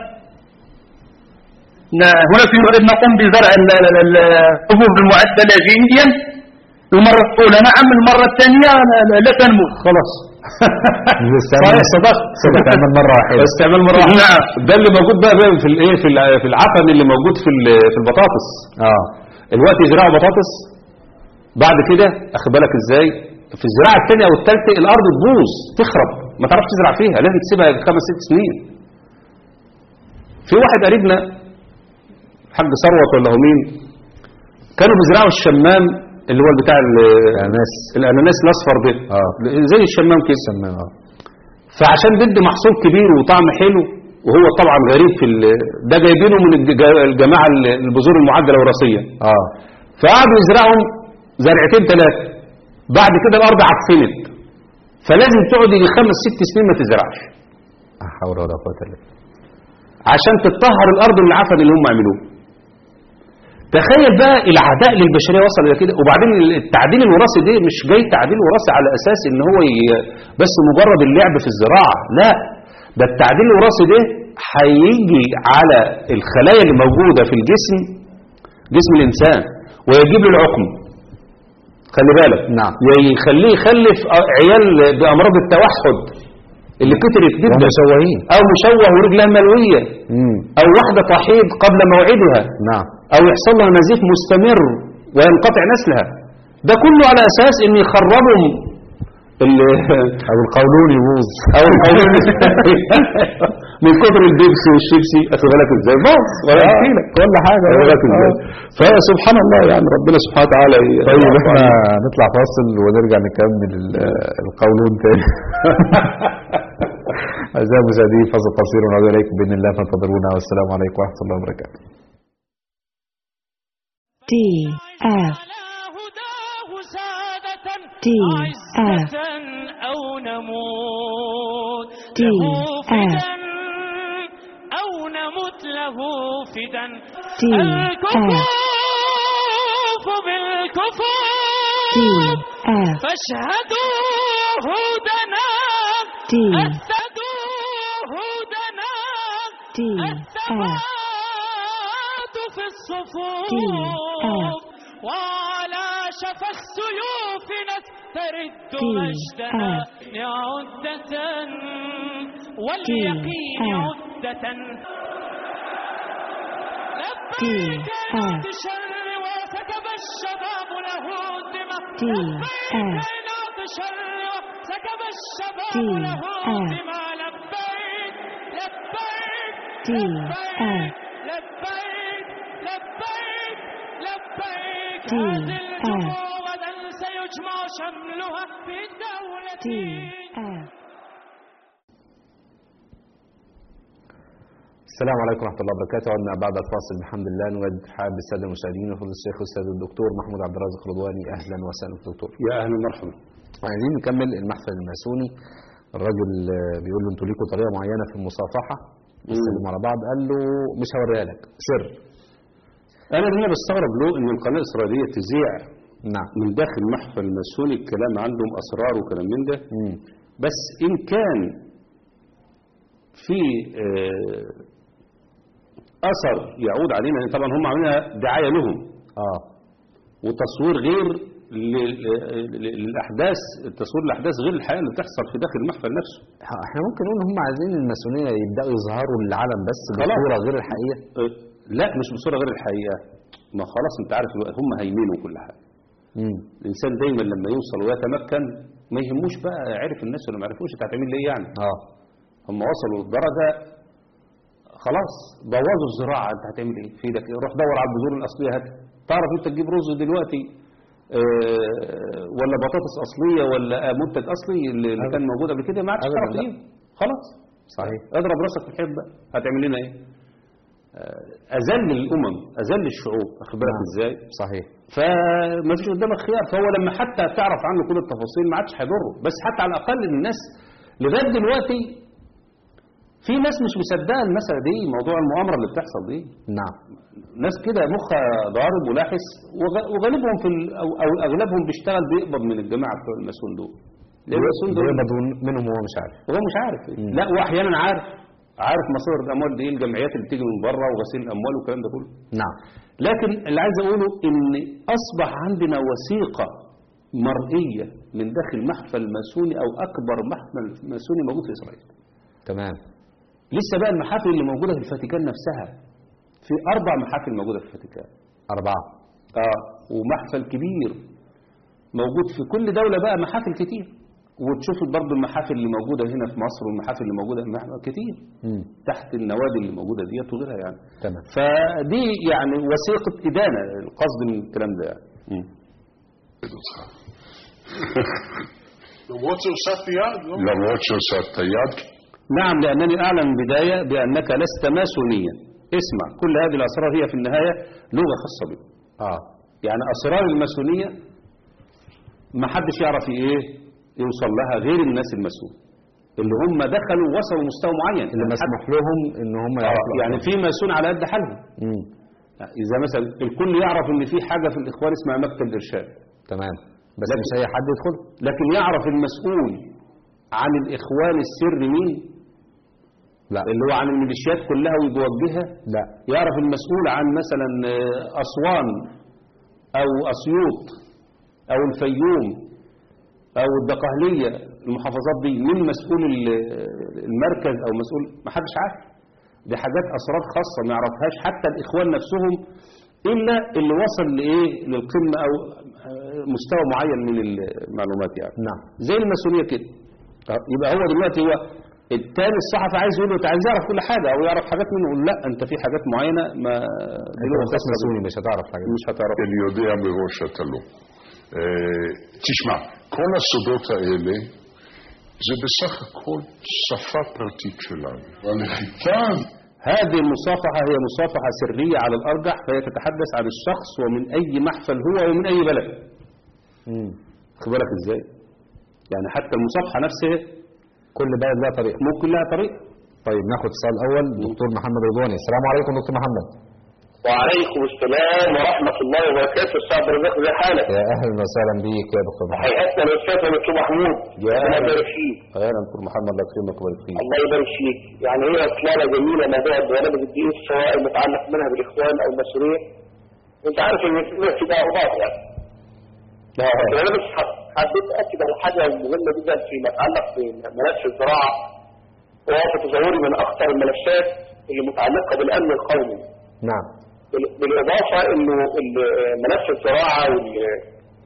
ن- هنا في المغرب نقوم بزرع ال- ال- ال- الحبوب المعدلة جينيا المرة الأولى نعم المرة الثانية لا- لا- لا تنمو خلاص صحيح صدق صدق تعمل مرة واحدة استعمال مرة واحدة نعم. ده اللي موجود بقى بقى في الايه في ال- في العفن اللي موجود في ال- في البطاطس اه الوقت يزرعوا بطاطس بعد كده اخد بالك ازاي في الزراعه الثانيه او الثالثه الارض تبوظ تخرب ما تعرفش تزرع فيها لازم تسيبها خمس ست سنين في واحد قريبنا حاج ثروت ولا هو مين كانوا بيزرعوا الشمام اللي هو بتاع ال- الأناناس. الاناناس الاصفر ده اه زي الشمام كده تمام اه فعشان بيدي محصول كبير وطعم حلو وهو طبعا غريب في ال- ده جايبينه من الج- الجماعه ال- البذور المعدله وراثيا اه فقعدوا يزرعهم زرعتين ثلاثه بعد كده الارض عفنت فلازم تقعد يجي خمس ست سنين ما تزرعش لا حول ولا قوة الا بالله عشان تطهر الارض من العفن اللي هم عملوه تخيل بقى العداء للبشريه وصل الى كده وبعدين التعديل الوراثي ده مش جاي تعديل وراثي على اساس ان هو ي... بس مجرد اللعب في الزراعه لا ده التعديل الوراثي ده هيجي على الخلايا اللي موجوده في الجسم جسم الانسان ويجيب له العقم خلي بالك نعم. يخليه يخلف عيال بامراض التوحد اللي كترت وهم جدا مشوهين او مشوه ورجلها ملويه امم او واحده تحيض قبل موعدها نعم او يحصل لها نزيف مستمر وينقطع نسلها ده كله على اساس ان يخربهم ال- او القولون يبوظ او القولون من كتر البيبسي والشيبسي اخد بالك ازاي باظ ولا يحكي لك كل حاجة اخد بالك ازاي فسبحان الله يعني ربنا سبحانه وتعالى ي- طيب يعفو احنا عنه. نطلع فاصل ونرجع نكمل ال- القولون تاني أعزائي المشاهدين فاصل قصير ونعود إليكم بإذن الله فانتظرونا والسلام عليكم ورحمة الله وبركاته D F D F أو نموت D F أو نمت له فدا D F الكفوف بالكفوف D F فاشهدوا هدنا D أسدوا هدنا D F الثبات في الصفوف D F وعلى شفا السيوف نسترد D مجدنا F عدة واليقين F عدة D لبيك F شر وسكب الشباب له الدماء D لبيك F شر وسكب الشباب D له F الدماء لبيك لبيك D F لبيك لبيك لبيك D هذه F الجموع غدا سيجمع شملها في الدولة D F السلام عليكم ورحمة الله وبركاته عدنا بعد الفاصل بحمد الله نود حال السادة المشاهدين وفضل الشيخ الأستاذ الدكتور محمود عبد الرازق رضواني أهلا وسهلا في الدكتور يا اهلا ومرحبا عايزين نكمل المحفل الماسوني الراجل آه، بيقول له انتوا ليكوا طريقة معينة في المصافحة بيسلموا على بعض قال له مش هوريها لك سر انا اللي انا بستغرب له ان القناه الاسرائيليه تذيع نعم من داخل محفل ماسوني الكلام عندهم اسرار وكلام من ده مم. بس ان كان في آه، اثر يعود علينا لأن طبعا هم عاملينها دعايه لهم اه وتصوير غير ل- ل- للاحداث تصوير الاحداث غير الحقيقه اللي بتحصل في داخل المحفل نفسه احنا ممكن نقول ان هم عايزين الماسونيه يبداوا يظهروا للعالم بس خلاص. بصوره غير الحقيقيه أه، لا مش بصوره غير الحقيقه ما خلاص انت عارف الوقت هم هيمنوا كل حاجه امم الانسان دايما لما يوصل ويتمكن ما يهموش بقى عرف الناس ولا ما عرفوش انت هتعمل ليه يعني اه هم وصلوا لدرجه خلاص بوظوا الزراعه انت هتعمل ايه في ايدك إيه؟ روح دور على البذور الاصليه هات تعرف انت تجيب رز دلوقتي آه، ولا بطاطس اصليه ولا آه، منتج اصلي اللي اللي كان موجود قبل كده ما عادش أبداً تعرف لا. تجيبه خلاص صحيح اضرب راسك في الحيط بقى هتعمل لنا ايه آه، اذل الامم اذل الشعوب واخد بالك نعم. ازاي صحيح فما فيش قدامك خيار فهو لما حتى تعرف عنه كل التفاصيل ما عادش هيضره بس حتى على الاقل الناس لغايه دلوقتي في ناس مش مصدقه المساله دي موضوع المؤامره اللي بتحصل دي نعم ناس كده مخها ضارب ولاحس وغ- وغالبهم في ال او, أو اغلبهم بيشتغل بيقبض من الجماعه بتوع الماسون دول لان الماسون دول بيقبض منهم وهو مش عارف هو مش عارف مم. لا واحيانا عارف عارف مصادر الاموال دي إيه، الجمعيات اللي بتيجي من بره وغسيل الاموال والكلام ده كله نعم لكن اللي عايز اقوله ان اصبح عندنا وثيقه مرئيه من داخل محفل ماسوني او اكبر محفل ماسوني موجود في اسرائيل تمام لسه بقى المحافل اللي موجوده في الفاتيكان نفسها في اربع محافل موجوده في الفاتيكان أربعة اه ومحفل كبير موجود في كل دوله بقى محافل كتير وتشوف برضه المحافل اللي موجوده هنا في مصر والمحافل اللي موجوده في محفل كتير مم. تحت النوادي اللي موجوده ديت وغيرها يعني تمام فدي يعني وثيقه ادانه القصد من الكلام ده يعني مم. למרות שהושטתי יד, לא? למרות שהושטת יד, نعم لأنني أعلم بداية بأنك لست ماسونيا اسمع كل هذه الأسرار هي في النهاية لغة خاصة بك اه يعني أسرار الماسونية ما حدش يعرف إيه يوصل لها غير الناس الماسون اللي هم دخلوا وصلوا مستوى معين اللي يعني مسموح لهم ان هم حتى- يعرفوا آه، يعني في ماسون على قد حالهم مم. إذا مثلا الكل يعرف إن في حاجة في الإخوان اسمها مكتب إرشاد تمام بس لكن- مش اي حد يدخل لكن يعرف المسؤول عن الإخوان السر مين لا اللي هو عن الميليشيات كلها ويوجهها لا يعرف المسؤول عن مثلا آه، أسوان أو أسيوط أو الفيوم أو الدقهلية المحافظات دي من مسؤول ال- المركز أو مسؤول ما حدش عارف دي حاجات أسرار خاصة ما يعرفهاش حتى الإخوان نفسهم إلا اللي وصل لإيه للقمة أو آه، مستوى معين من المعلومات يعني نعم زي الماسونيه كده آه، يبقى هو دلوقتي هو التاني الصحفي عايز يقول له انت عايز يعرف كل حاجه او يعرف حاجات منه يقول لا انت في حاجات معينه ما دي انت لغة مش خاصة مسؤولي بك. مش هتعرف حاجه مش هتعرف אני יודע מראש שאתה לא. אה, תשמע, כל הסודות האלה זה בסך הכל שפה פרטית שלנו. והנחיתה هذه المصافحه هي مصافحه سريه على الارجح فهي تتحدث عن الشخص ومن اي محفل هو ومن اي بلد مم. خد بالك ازاي يعني حتى المصافحه نفسها كل بلد لها طريقه ممكن لها طريق طيب ناخد اتصال اول دكتور محمد رضواني السلام عليكم دكتور محمد وعليكم السلام ورحمة الله وبركاته أستاذ عبد الرزاق زي حالك يا اهلا وسهلا بيك يا دكتور محمد حقيقتنا الأستاذ دكتور محمود يا ربنا أهلا. يبارك فيك اهلا دكتور محمد الله يكرمك ويبارك فيك الله يبارك فيك يعني هي إطلالة جميلة موضوع البرنامج الدين سواء المتعلق منها بالإخوان أو المسؤولية أنت عارف إن في تضاربات يعني لكن أنا بس حبيت أكد على حاجة مهمة جدا فيما يتعلق بملف الزراعة وهو في تصوري من أخطر الملفات اللي متعلقة بالأمن القومي نعم بال- بالإضافة إنه ال- ملف الزراعة وال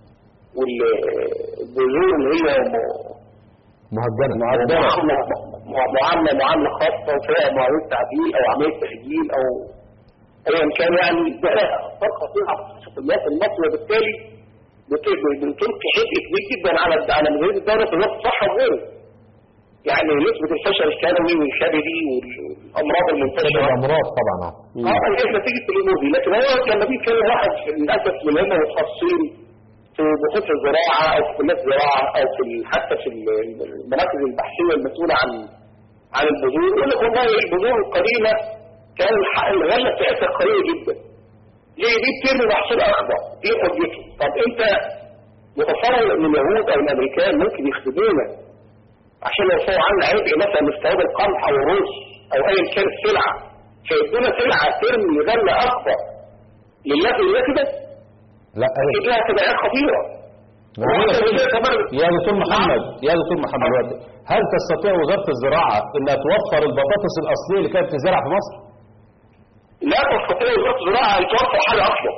والبذور اللي هي م- مهجنه معاملة معاملة معاملة خاصة سواء معاملة تعديل أو عملية تسجيل أو أيا كان يعني ده أخطار خطيرة على اقتصاد الناس المصري وبالتالي بت- بتلقي عبء كبير جدا على على ميزانية الدولة في الوقت الصحة وغيره. يعني نسبة الفشل الكلوي والكبدي والأمراض المنتشرة الامراض طبعا اه اه انا شايف نتيجه الامور دي لكن هو لما بيتكلم واحد للاسف من هم متخصصين في بحوث الزراعه او في كليات الزراعه او في ال- حتى في ال- المراكز البحثيه المسؤوله عن عن البذور يقول لك والله البذور القديمه كان الح- الغله بتاعتها قويه جدا. ليه دي بترمي محصول اخضر دي حجته طب انت متصور ان اليهود او الامريكان ممكن يخدمونا عشان يوفروا عنا عبء مثلا مستورد القمح او الرز او ايا كان السلعه فيدونا سلعه ترمي غله اكبر لله لله كده لا اكيد لها تبعات خطيره يا دكتور محمد يا دكتور محمد دلوقتي هل تستطيع وزارة الزراعة انها توفر البطاطس الاصلية اللي كانت تزرع في مصر؟ لا تستطيع وزاره الزراعه ان توفر حاجه اصلا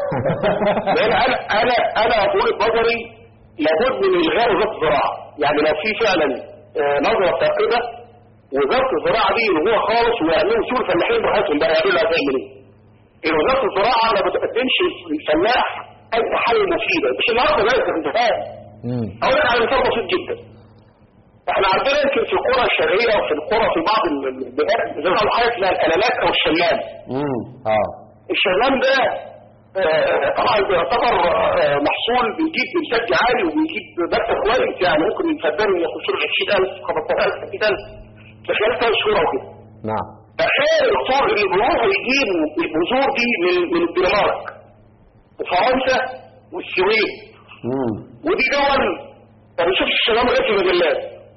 لان انا انا انا اقول نظري لابد من الغاء وزاره الزراعه يعني لو في فعلا آه، نظره ثاقبه وزاره الزراعه دي يلغوها خالص ويعملوا سور فلاحين براحتهم بقى يعملوا لها تعمل ايه؟ وزاره الزراعه ما بتقدمش للفلاح اي حل مفيده مش النهارده بس انت فاهم مم. اقول لك على مثال بسيط جدا احنا عندنا يمكن في القرى الشرقيه وفي القرى في بعض البلاد بيزرعوا حاجه اسمها الانانات او الشلام امم اه الشلام ده آه، طبعا بيعتبر آه، محصول بيجيب انتاج عالي وبيجيب مكسب كويس يعني ممكن يفدني يخش له 20000 15000 60000 في خلال ثلاث شهور او كده نعم تخيل الدكتور اللي بيروحوا يجيبوا البذور دي من من الدنمارك وفرنسا والسويد امم ودي دول ما بنشوفش الشباب غير في المجلات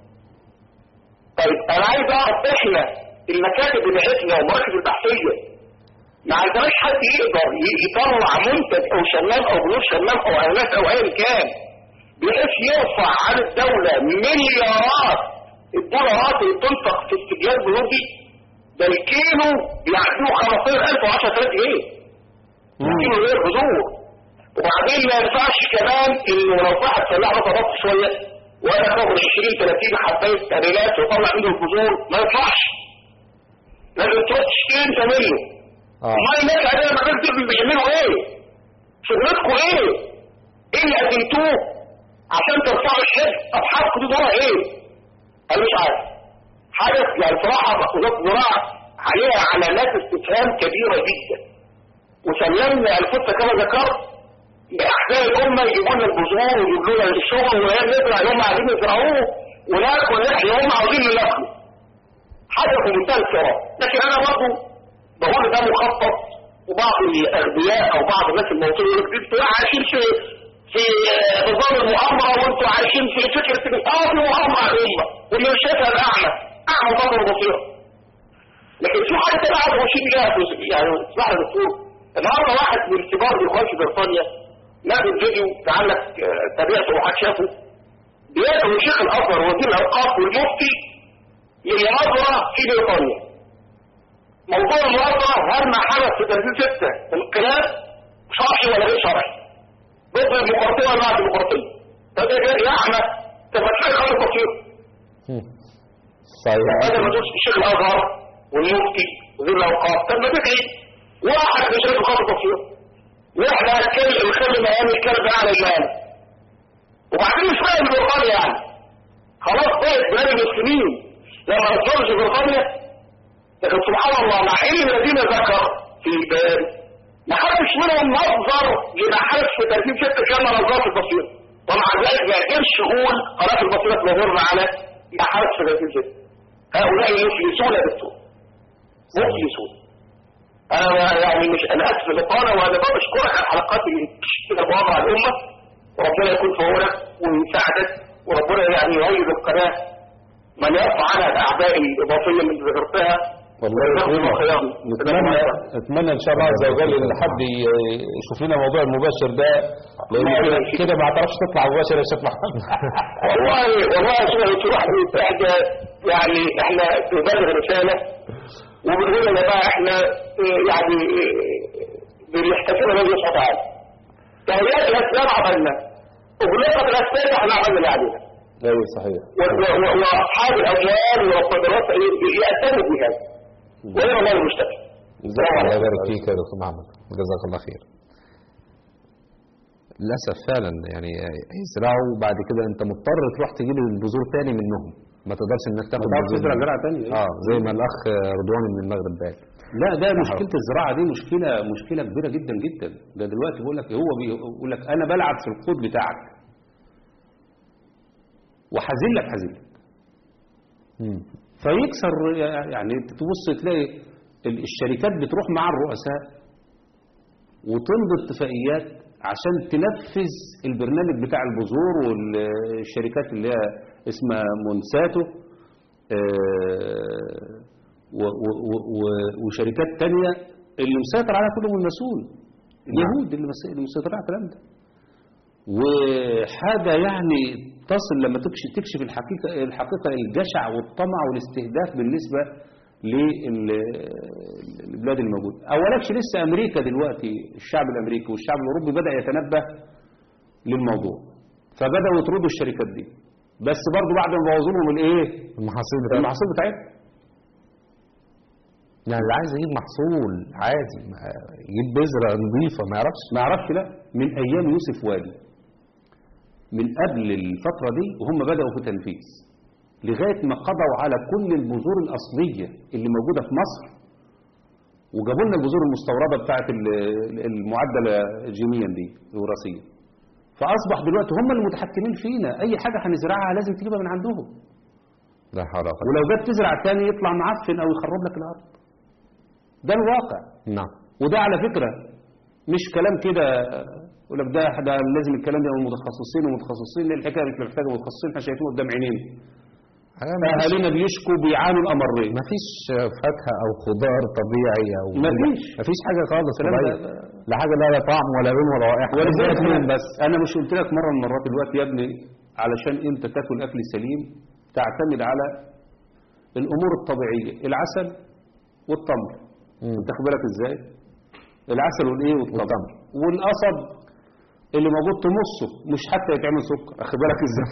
طيب انا عايز اعرف احنا المكاتب بتاعتنا والمراكز البحثيه ما عندناش حد يقدر ي- يطلع منتج او شمام او بنور شمام او اعلانات او ايا كان بحيث يرفع عن الدوله مليارات الدولارات اللي بتنفق في استبيان البنور دي ده الكيلو بيعدوا 15000 و 10000 جنيه الكيلو غير بذور وبعدين ما ينفعش كمان انه لو واحد فلاح بطلت شويه وانا اخد 20 30 حبايه تهليلات واطلع منه البذور ما ينفعش لازم تروح تشتري انت منه اه ما الناس عندنا المجال دول بيعملوا ايه؟ شغلتكم ايه؟ ايه اللي قدمتوه عشان ترفعوا الحزب؟ ابحاثكم دي دورها ايه؟ انا مش عارف حاجه يعني صراحه وزاره الزراعه عليها علامات استفهام كبيره جدا وسلمنا الفتة كما ذكرت لأحزاب الأمة يجيبوا لنا البذور ويجيبوا لنا الشغل وهي نزرع اللي هم عايزين يزرعوه وناكل نحن هم عاوزين ناكله حاجة في منتهى الكرام لكن أنا برضه بقول ده مخطط وبعض الأغبياء أو بعض الناس الموطنين يقول لك انتوا عايشين في في آه، نظام المؤامرة وانتوا عايشين في فكرة ال- اه في مؤامرة على الأمة واللي مش شايفها الأعمى أعمى بطل بصيرة لكن في حاجة تانية عايز أشير إليها في- يعني اسمح لي يا دكتور النهارده واحد من كبار الإخوان في بريطانيا نزل فيديو لعلك آه، تابعته وحد شافه بيدعو شيخ الأزهر وزير الأوقاف والمفتي للمناظرة في بريطانيا موضوع المناظرة هل ما حدث في 30 6 انقلاب شرعي ولا غير شرعي ضد الديمقراطية ولا مع الديمقراطية طب يا يا أحمد طب ما تلاقي خالد بصير صحيح بدل ما تقول الشيخ الازهر والمفتي وذي الاوقاف طب ما تدعي واحد مش راجل خالص بصير واحنا هنتكلم نخلي مقام الكلب على المال وبعدين مش فاهم بريطانيا يعني خلاص بقت بلاد المسلمين لما نتفرج في بريطانيا لكن سبحان الله مع ان الذين ذكر في الباب ما حدش منهم نظر لما حدث في 30 6 كما نظر في البصير ومع ذلك ما قدرش يقول قناه البصيره تنظرنا على ما حدث في 30 6 هؤلاء مفلسون يا دكتور مفلسون انا يعني مش انا اسف للطالة وانا بشكرك على الحلقات اللي بتشتغل بوضع على الامه وربنا يكون في عونك ويساعدك وربنا يعني يعيد القناه من يرفع عنها الاعداء الاضافيه اللي ذكرتها والله يكرمك. نتمنى نتمنى ان شاء الله عز وجل ان حد ي- يشوف لنا موضوع المباشر ده لان كده- كده ما اعترفش تطلع مباشر يا شيخ محمد والله والله يا شيخ تروح حاجه يعني احنا بنبلغ رساله وبنقول لنا بقى احنا اه، يعني اه، بنحتاجين الله سبحانه وتعالى تهيئات الاسباب عملنا وبنقطة الاسباب احنا عملنا اللي علينا ايوه صحيح و- و- و- واصحاب الاموال والقدرات يأتموا بهذا وهي الله المشتكي جزاك الله الله يبارك خير. فيك يا دكتور محمد جزاك الله خير للأسف فعلا يعني يزرعوا بعد كده انت مضطر تروح تجيب البذور تاني منهم ما تقدرش انك تاخد تعرف بذور تزرع منهم. زرعة تانية، إيه؟ اه زي ما الاخ رضواني من المغرب قال لا ده مشكلة الزراعة دي مشكلة مشكلة كبيرة جدا جدا ده دلوقتي بيقول لك هو بيقول لك أنا بلعب في القود بتاعك وحازلك حازلك مم. فيكسر يعني تبص تلاقي ال- الشركات بتروح مع الرؤساء وتمضي اتفاقيات عشان تنفذ البرنامج بتاع البذور والشركات اللي هي اسمها مونساتو آه، و- و- و- و- وشركات تانية اللي مسيطر عليها كلهم المسؤول اليهود اللي مس- اللي مسيطرين على الكلام ده وحاجة يعني تصل لما تكشف, تكشف الحقيقة, الحقيقة الجشع والطمع والاستهداف بالنسبة للبلاد الموجودة أولكش لسه أمريكا دلوقتي الشعب الأمريكي والشعب الأوروبي بدأ يتنبه للموضوع فبدأوا يطردوا الشركات دي بس برضو بعد ما بوظوا لهم الايه المحاصيل بتاعتها المحاصيل بتاعتها يعني اللي عايز يجيب محصول عادي ما- يجيب بذرة نظيفة ما يعرفش ما يعرفش لا من ايام يوسف والي من قبل الفترة دي وهم بدأوا في تنفيذ لغاية ما قضوا على كل البذور الأصلية اللي موجودة في مصر وجابوا لنا البذور المستوردة بتاعت ال- المعدلة جينيا دي الوراثية فأصبح دلوقتي هم المتحكمين فينا أي حاجة هنزرعها لازم تجيبها من عندهم لا حول ولا قوة ولو جت تزرع تاني يطلع معفن أو يخرب لك الأرض ده الواقع نعم وده على فكرة مش كلام كده يقول لك ده ده لازم الكلام ده من المتخصصين ومتخصصين ليه الحكايه مش محتاجه متخصصين احنا شايفينه قدام عينينا حاجة ما فيش- اهالينا بيشكوا بيعانوا الامرين ما فيش فاكهة أو خضار طبيعي أو ما فيش. ما فيش حاجة خالص الكلام طبيعي ده- لا حاجة لا لا طعم ولا لون ولا رائحة ولذلك اثنين أنا- بس انا مش قلت لك مره من المرات دلوقتي يا ابني علشان انت تاكل اكل سليم تعتمد على الامور الطبيعيه العسل والتمر مم. انت خد بالك ازاي العسل والايه والتمر والتمر. والقصب اللي موجود تمصه مش حتى يتعمل سكر اخد بالك ازاي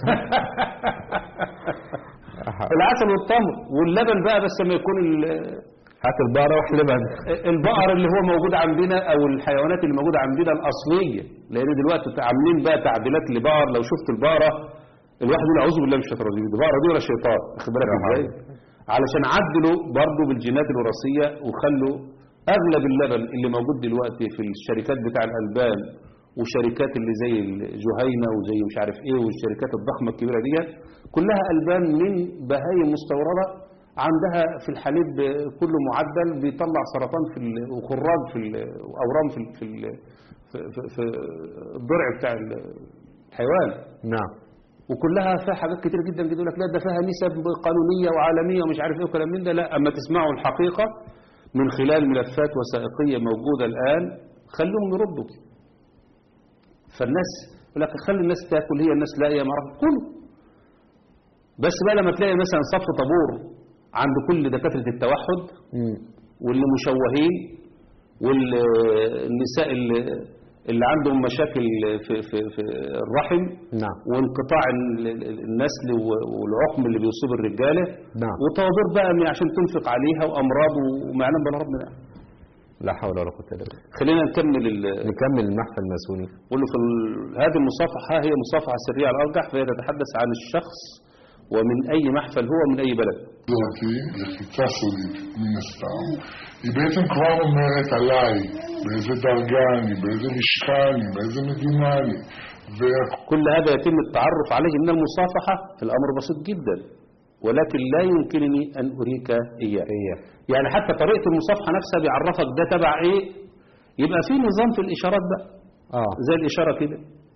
العسل والتمر واللبن بقى بس لما يكون ال- هات البقرة واحلبها البقر اللي هو موجود عندنا او الحيوانات اللي موجوده عندنا الاصليه لان دلوقتي عاملين بقى تعديلات لبقر لو شفت البقره الواحد يقول اعوذ بالله من الشيطان الرجيم دي بقره دي ولا شيطان واخد بالك ازاي علشان عدلوا برضه بالجينات الوراثيه وخلوا اغلب اللبن اللي موجود دلوقتي في الشركات بتاع الالبان وشركات اللي زي الجهينه وزي مش عارف ايه والشركات الضخمه الكبيره دي كلها البان من بهايم مستورده عندها في الحليب كله معدل بيطلع سرطان في ال- وخراج في ال- واورام في ال- في ال- في, في, في الضرع بتاع الحيوان نعم وكلها فيها حاجات كتير جدا جدا يقول لك لا ده فيها نسب قانونيه وعالميه ومش عارف ايه وكلام من ده لا اما تسمعوا الحقيقه من خلال ملفات وثائقيه موجوده الان خلوهم يردوا فالناس يقول لك خلي الناس تاكل هي الناس لاقيه ما راح كلوا بس بقى لما تلاقي مثلا صف طابور عند كل دكاتره التوحد مم. واللي مشوهين والنساء اللي, اللي عندهم مشاكل في, في, في الرحم نعم وانقطاع ال- ال- النسل و- والعقم اللي بيصيب الرجاله نعم وطوابير بقى من- عشان تنفق عليها وامراض وما يعلم بنا ربنا لا حول ولا قوة إلا بالله خلينا نكمل ال- نكمل المحفل الماسوني نقول له في ال- هذه المصافحه هي مصافحه سريه على الارجح فهي תתحدث عن الشخص ومن اي محفل هو من اي بلد דעתי, לחיצה סודית, מן הסתם, היא בעצם כבר אומרת עליי באיזה דרגה אני, באיזה משקל אני, באיזה מדינה אני. והכל كل هذا يتم التعرف عليه من المصافحة الأمر بسيط جدا ولكن لا يمكنني أن أريك إياه إياه. يعني حتى طريقة المصافحة نفسها بيعرفك ده تبع إيه يبقى في نظام في الإشارات بقى اه زي الإشارة كده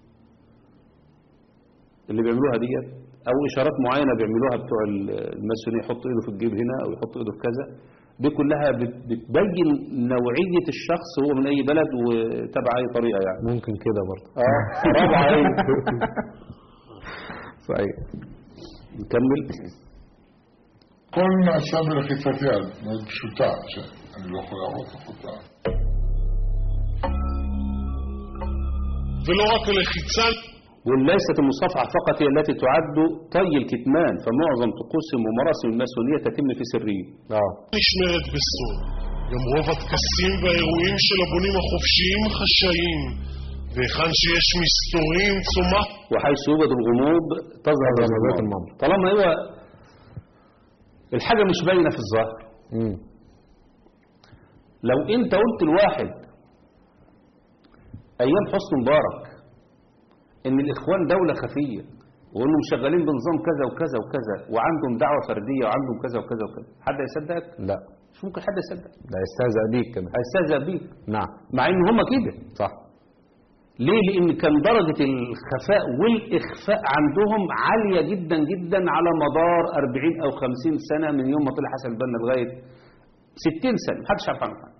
اللي بيعملوها ديت أو إشارات معينة بيعملوها بتوع الماسونية يحط إيده في الجيب هنا أو يحط إيده في كذا دي كلها بت- بتبين نوعية الشخص هو من أي بلد وتبع أي طريقة يعني ممكن كده برضه اه برافو عليك صحيح نكمل נעשה בלחיצת יד, מאוד פשוטה, שאני לא יכול להראות לך אותה. ולא רק הלחיצה وليست المصافحة فقط هي التي تعد طي الكتمان فمعظم طقوسهم ومراسم الماسونية تتم في سرية اه נשמרת בסוד. גם רוב הטקסים והאירועים של הבונים החופשיים חשאיים, והיכן שיש מסתורים צומח وحيث يوجد الغموض تظهر تظهر رمضات رمضات الممر طالما هو الحاجة مش باينة في الظاهر مم. لو انت قلت الواحد ايام حسن مبارك ان الاخوان دولة خفية وانهم شغالين بنظام كذا وكذا وكذا وعندهم دعوة فردية وعندهم كذا وكذا وكذا حد يصدقك لا مش ممكن حد يصدق ده يستهزأ بيك كمان هيستهزأ بيك نعم مع ان هم كده صح ليه لان كان درجة الخفاء والاخفاء عندهم عالية جدا جدا على مدار 40 او 50 سنة من يوم ما طلع حسن البنا لغاية 60 سنة محدش عارف عنه حاجة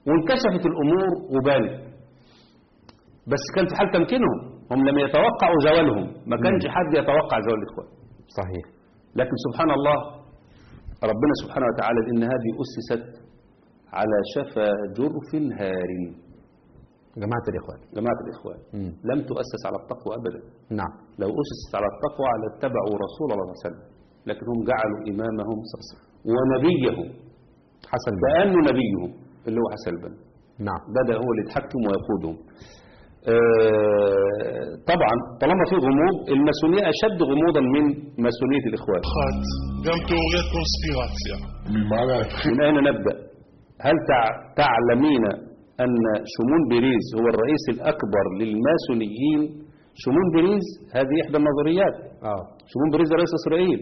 وانكشفت الأمور وبانت بس كان في حال تمكينهم هم لم يتوقعوا زوالهم ما كانش حد يتوقع زوال الإخوان صحيح لكن سبحان الله ربنا سبحانه وتعالى إن هذه أسست على شفا جرف هار جماعة الإخوان جماعة الإخوان مم. لم تؤسس على التقوى أبدا نعم لو أسست على التقوى لاتبعوا رسول الله صلى الله عليه وسلم لكن هم جعلوا إمامهم ونبيهم حسن بن كأنه نبيهم اللي هو حسن البنا نعم بدأ هو اللي يتحكم ويقودهم آه، طبعا طالما في غموض الماسونية أشد غموضا من ماسونية الإخوان אחת, גם תיאוריית קונספירציה. ממה להתחיל? من أين نبدأ هل تع- تعلمين أن شمون بيريز هو الرئيس الأكبر للماسونيين شمون بيريز هذه إحدى النظريات اه شمون بيريز رئيس إسرائيل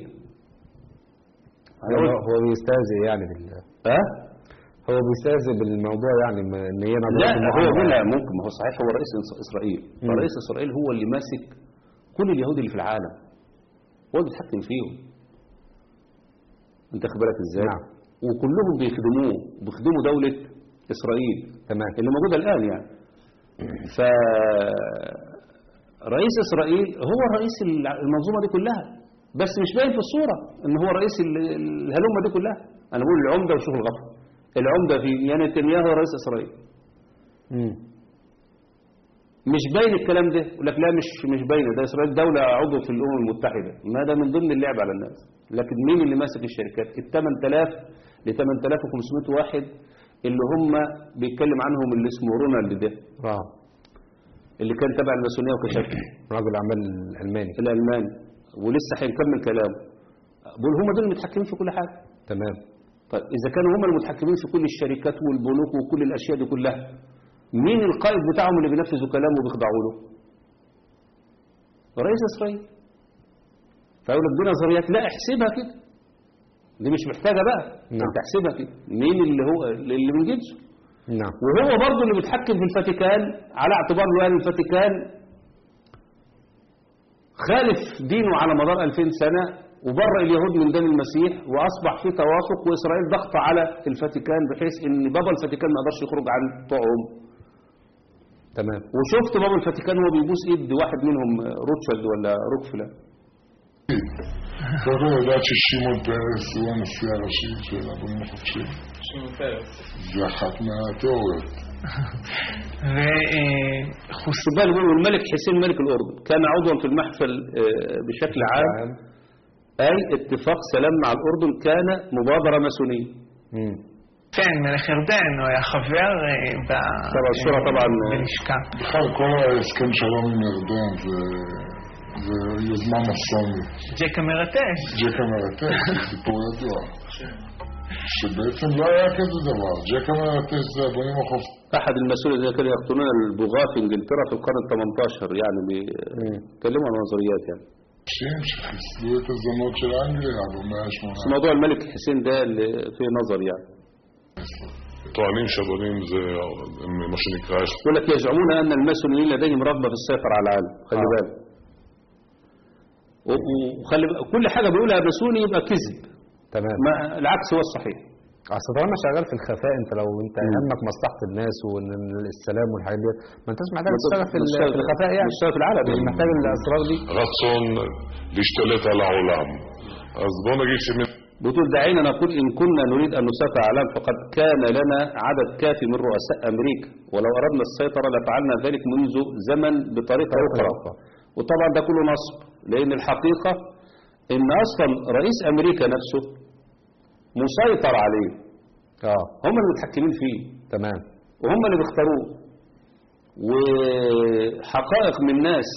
هو هو بيستهزئ يعني بال ها؟ هو بيستهزئ بالموضوع يعني ما- ان هي لا نظرية هو المؤامرة. لا ممكن ما هو صحيح هو رئيس إس- إسرائيل مم. فرئيس إسرائيل هو اللي ماسك كل اليهود اللي في العالم هو اللي بيتحكم فيهم انت خبرك ازاي نعم. وكلهم بيخدموه بيخدموا دولة إسرائيل تمام اللي موجودة الآن يعني ف رئيس إسرائيل هو رئيس الع- المنظومة دي كلها بس مش باين في الصورة ان هو رئيس ال- الهلومة دي كلها انا بقول العمدة وشوف الغفر العمدة في يا نتنياهو رئيس إسرائيل مم. مش باين الكلام ده يقول لك لا مش مش باينه ده اسرائيل دوله عضو في الامم المتحده ما ده من ضمن اللعب على الناس لكن مين اللي ماسك الشركات ال 8000 ل 8500 واحد اللي هم بيتكلم عنهم اللي اسمه رونالد ده اه اللي كان تبع الماسونيه وكشفه رجل اعمال الماني الالماني ولسه هيكمل كلامه بقول هم دول المتحكمين في كل حاجه تمام طيب اذا كانوا هم المتحكمين في كل الشركات والبنوك وكل الاشياء دي كلها مين القائد بتاعهم اللي بينفذوا كلامه وبيخضعوا له رئيس اسرائيل فيقول لك دي نظريات لا احسبها كده دي مش محتاجه بقى نعم. انت احسبها كده مين اللي هو اللي من جنسه نعم وهو برضه اللي بيتحكم في الفاتيكان على اعتبار له ان الفاتيكان خالف دينه على مدار 2000 سنة وبرأ اليهود من دم المسيح وأصبح في توافق وإسرائيل ضغط على الفاتيكان بحيث إن بابا الفاتيكان ما يقدرش يخرج عن طوعهم تمام وشفت بابا الفاتيكان وهو بيبوس إيد واحد منهم روتشلد ولا روكفلر קודם כל לדעת ששמעון פרס הוא הנשיא הראשי של הבונים החופשיים. שמעון פרס. זה אחת מהתיאוריות. خد بالك الملك حسين ملك الأردن كان عضوا في المحفل آه، بشكل عام أي اتفاق سلام مع الأردن كان مبادرة ماسونية مم. כן, מלך ירדן, הוא היה חבר אה, ב- طبعا الصورة طبعا בלשכה. בכלל כל ההסכם שלום עם ירדן זה, זה יוזמה מסונית. ג'קה מרטש. ג'קה מרטש זה סיפור ידוע. שבעצם לא היה כזה דבר. ג'קה מרטש זה הבונים החופשיים. أحد المسؤولين الذين كانوا يقتلون البغاة في إنجلترا في القرن ال 18 يعني بيتكلموا عن نظريات يعني שחיסלו את הזונות של אנגליה במאה بس ה-18. موضوع الملك حسين ده اللي فيه نظر يعني טוענים שהבנים זה הם מה שנקרא, יש يقول لك يزعمون أن الماسونيين لديهم رغبة في السيطرة على العالم خلي آه. بالك و- و- وخلي بالك كل حاجة بيقولها ماسوني يبقى كذب تمام ما العكس هو الصحيح اصل طالما شغال في الخفاء انت لو انت همك مصلحه الناس وان السلام والحاجات دي ما انتش محتاج تشتغل في ال- بتشتغل- في الخفاء يعني بتشتغل في العالم مش محتاج الاسرار دي רצון להשתלט על העולם. אז בוא نגיד שמ... بتقول دعينا نقول إن كنا نريد أن نسيطر على العالم فقد كان لنا عدد كافي من رؤساء أمريكا ولو أردنا السيطرة لفعلنا ذلك منذ زمن بطريقة أخرى أخرى. وطبعا ده كله نصب لأن الحقيقة إن أصلا رئيس أمريكا نفسه مسيطر عليه اه هم اللي متحكمين فيه تمام وهم اللي بيختاروه وحقائق من ناس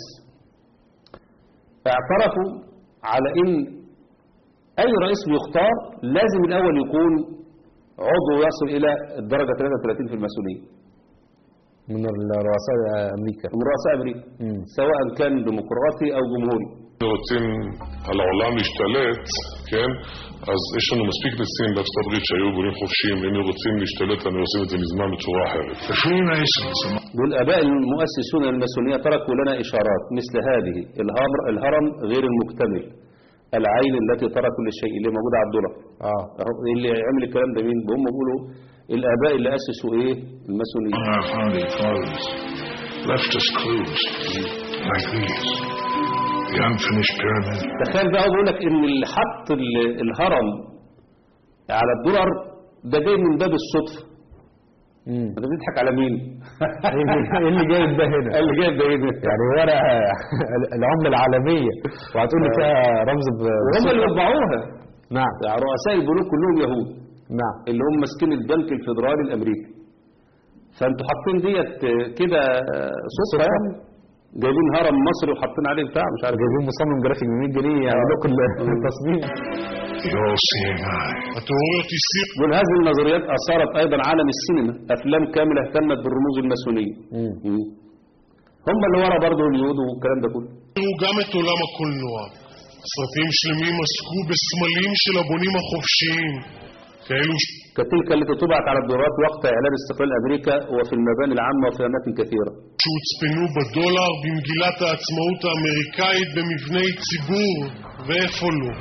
اعترفوا على ان اي رئيس بيختار لازم الاول يكون عضو يصل الى الدرجة 33 في الماسونية من الرؤساء امريكا من رؤساء امريكا مم. سواء كان ديمقراطي او جمهوري רוצים על העולם להשתלט, כן? אז יש לנו מספיק נשיאים בארצות הברית שהיו בונים חופשיים, אם הם רוצים להשתלט, הם עושים את זה מזמן בצורה אחרת. والآباء المؤسسون الماسونية تركوا لنا إشارات مثل هذه الهرم, الهرم غير المكتمل العين التي ترى كل شيء اللي موجودة على الدولار اه أهو اللي عمل الكلام ده مين هم بيقولوا الآباء اللي أسسوا إيه الماسونية Our founding fathers left us clues like these. The unfinished pyramid, تخيل بقى بيقول لك ان اللي حط ال- الهرم على الدولار ده جاي من باب الصدفه امم انت بتضحك على مين ايه اللي جايب ده هنا اللي جايب ده هنا يعني ورقه العمله العالميه وهتقول لي فيها رمز ب وهم اللي وضعوها نعم يعني رؤساء البنوك كلهم يهود نعم اللي هم ماسكين البنك الفيدرالي الامريكي فانتوا حاطين ديت كده صدفه يعني جايبين هرم مصري وحاطين عليه بتاع مش عارف جايبين مصمم جرافيك ب 100 جنيه يعمل لكم التصميم the all-seeing eye. התיאוריות הסיק يقول هذه النظريات اثارت ايضا عالم السينما افلام كامله اهتمت بالرموز الماسونيه مم. مم. هم اللي ورا برضه اليهود والكلام ده كله תראו גם את עולם הקולנוע. סרטים שלמים עסקו בסמלים של הבונים החופשיים, כאלו ש... كتلك التي طبعت على الدولارات وقت اعلان استقلال امريكا وفي المباني العامه وفي اماكن كثيره שהוצפנו בדולר, במגילת העצמאות האמריקאית, במבני ציבור, ואיפה לא.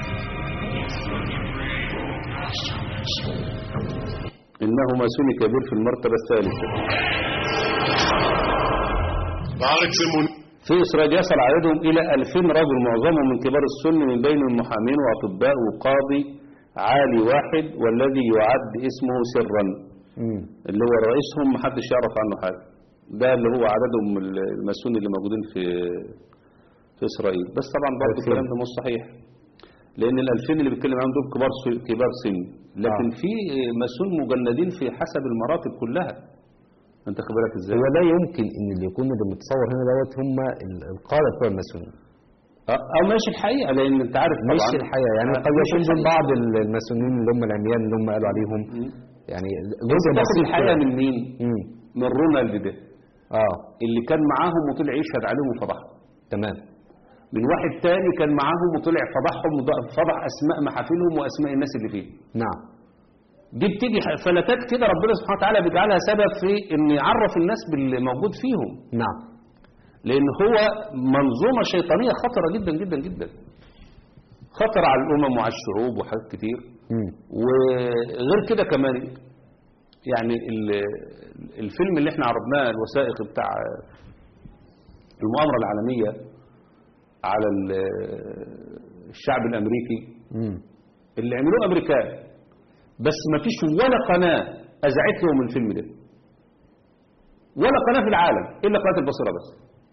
انه ماسوني كبير في المرتبه الثالثه בארץ הם מונים في اسرائيل يصل عددهم الى 2000 رجل معظمهم من كبار السن من بين المحامين واطباء وقاضي عالي واحد والذي يعد اسمه سرا امم اللي هو رئيسهم محدش يعرف عنه حاجه ده اللي هو عددهم الماسون اللي موجودين في في اسرائيل بس طبعا برضه ألفين. الكلام ده مش صحيح لان ال2000 اللي بيتكلم عنهم دول كبار س- كبار سن لكن آه. في ماسون مجندين في حسب المراتب كلها انت خد بالك ازاي هو لا يمكن ان اللي يكون اللي متصور هنا دوت هم ال- القاده بتوع الماسونيه آه، او ماشي الحقيقه لان انت عارف مش طبعا الحقيقه يعني آه، قد مش يكون دول الحقيقة. بعض ال- الماسونيين اللي هم العميان اللي هم قالوا عليهم مم. يعني جزء جزء تاخد بسيط الحقيقه كده. من مين امم من رونالد ده اه اللي كان معاهم وطلع يشهد عليهم وفضحهم تمام من واحد تاني كان معاهم وطلع فضحهم وفضح اسماء محافلهم واسماء الناس اللي فيه نعم دي بتيجي فلتات كده ربنا سبحانه وتعالى بيجعلها سبب في ان يعرف الناس باللي موجود فيهم نعم لان هو منظومه شيطانيه خطره جدا جدا جدا خطر على الامم وعلى الشعوب وحاجات كتير امم وغير كده كمان يعني ال- الفيلم اللي احنا عرضناه الوثائقي بتاع المؤامره العالميه على ال- الشعب الامريكي امم اللي عملوه امريكان بس ما فيش ولا قناه اذاعت لهم الفيلم ده ولا قناه في العالم الا قناه البصيره بس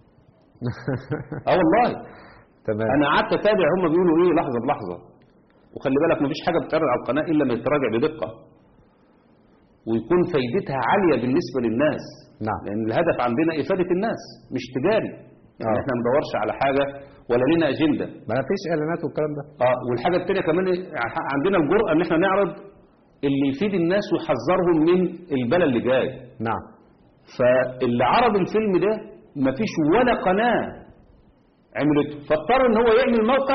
اه والله تمام انا قعدت اتابع هم بيقولوا ايه لحظه بلحظه وخلي بالك مفيش حاجه بتتعرض على القناه الا ما يتراجع بدقه ويكون فايدتها عاليه بالنسبه للناس نعم. لان الهدف عندنا افاده الناس مش تجاري يعني آه. احنا ما ندورش على حاجه ولا لنا اجنده ما فيش اعلانات والكلام ده اه والحاجه الثانيه كمان ع- عندنا الجرأه ان احنا نعرض اللي يفيد الناس ويحذرهم من البلا اللي جاي نعم فاللي عرض الفيلم ده مفيش ولا قناة عملته فاضطر ان هو يعمل موقع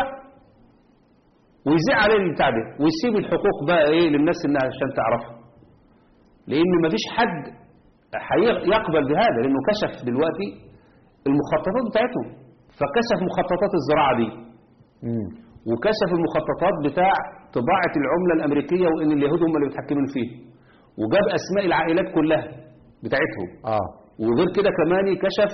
ويذيع عليه البتاع ده ويسيب الحقوق بقى ايه للناس انها عشان تعرفها لان مفيش حد حي- يقبل بهذا لانه كشف دلوقتي المخططات بتاعتهم فكشف مخططات الزراعة دي امم وكشف المخططات بتاع طباعة العملة الأمريكية وإن اليهود هم اللي بيتحكمون فيه وجاب أسماء العائلات كلها بتاعتهم اه وغير كده كمان كشف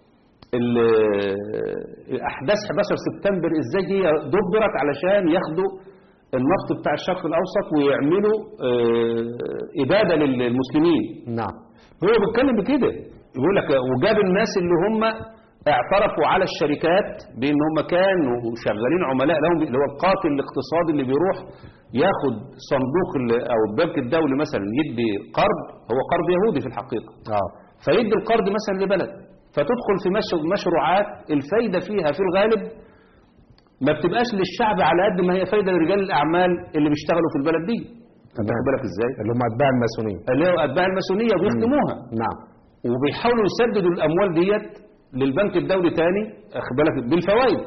ال- احداث 11 سبتمبر ازاي هي دبرت علشان ياخدوا النفط بتاع الشرق الاوسط ويعملوا آه، اباده للمسلمين نعم هو بيتكلم بكده يقول لك وجاب الناس اللي هم اعترفوا على الشركات بان هم كانوا شغالين عملاء لهم اللي هو القاتل الاقتصادي اللي بيروح ياخد صندوق ال- او البنك الدولي مثلا يدي قرض هو قرض يهودي في الحقيقه اه فيدي القرض مثلا لبلد فتدخل في مش- مشروعات الفايدة فيها في الغالب ما بتبقاش للشعب على قد ما هي فايدة لرجال الأعمال اللي بيشتغلوا في البلد دي انت واخد بالك ازاي اللي هم اتباع الماسونيه اللي هو أتباع الماسونية وبيخدموها نعم وبيحاولوا يسددوا الأموال ديت للبنك الدولي تاني واخد بالك بالفوائد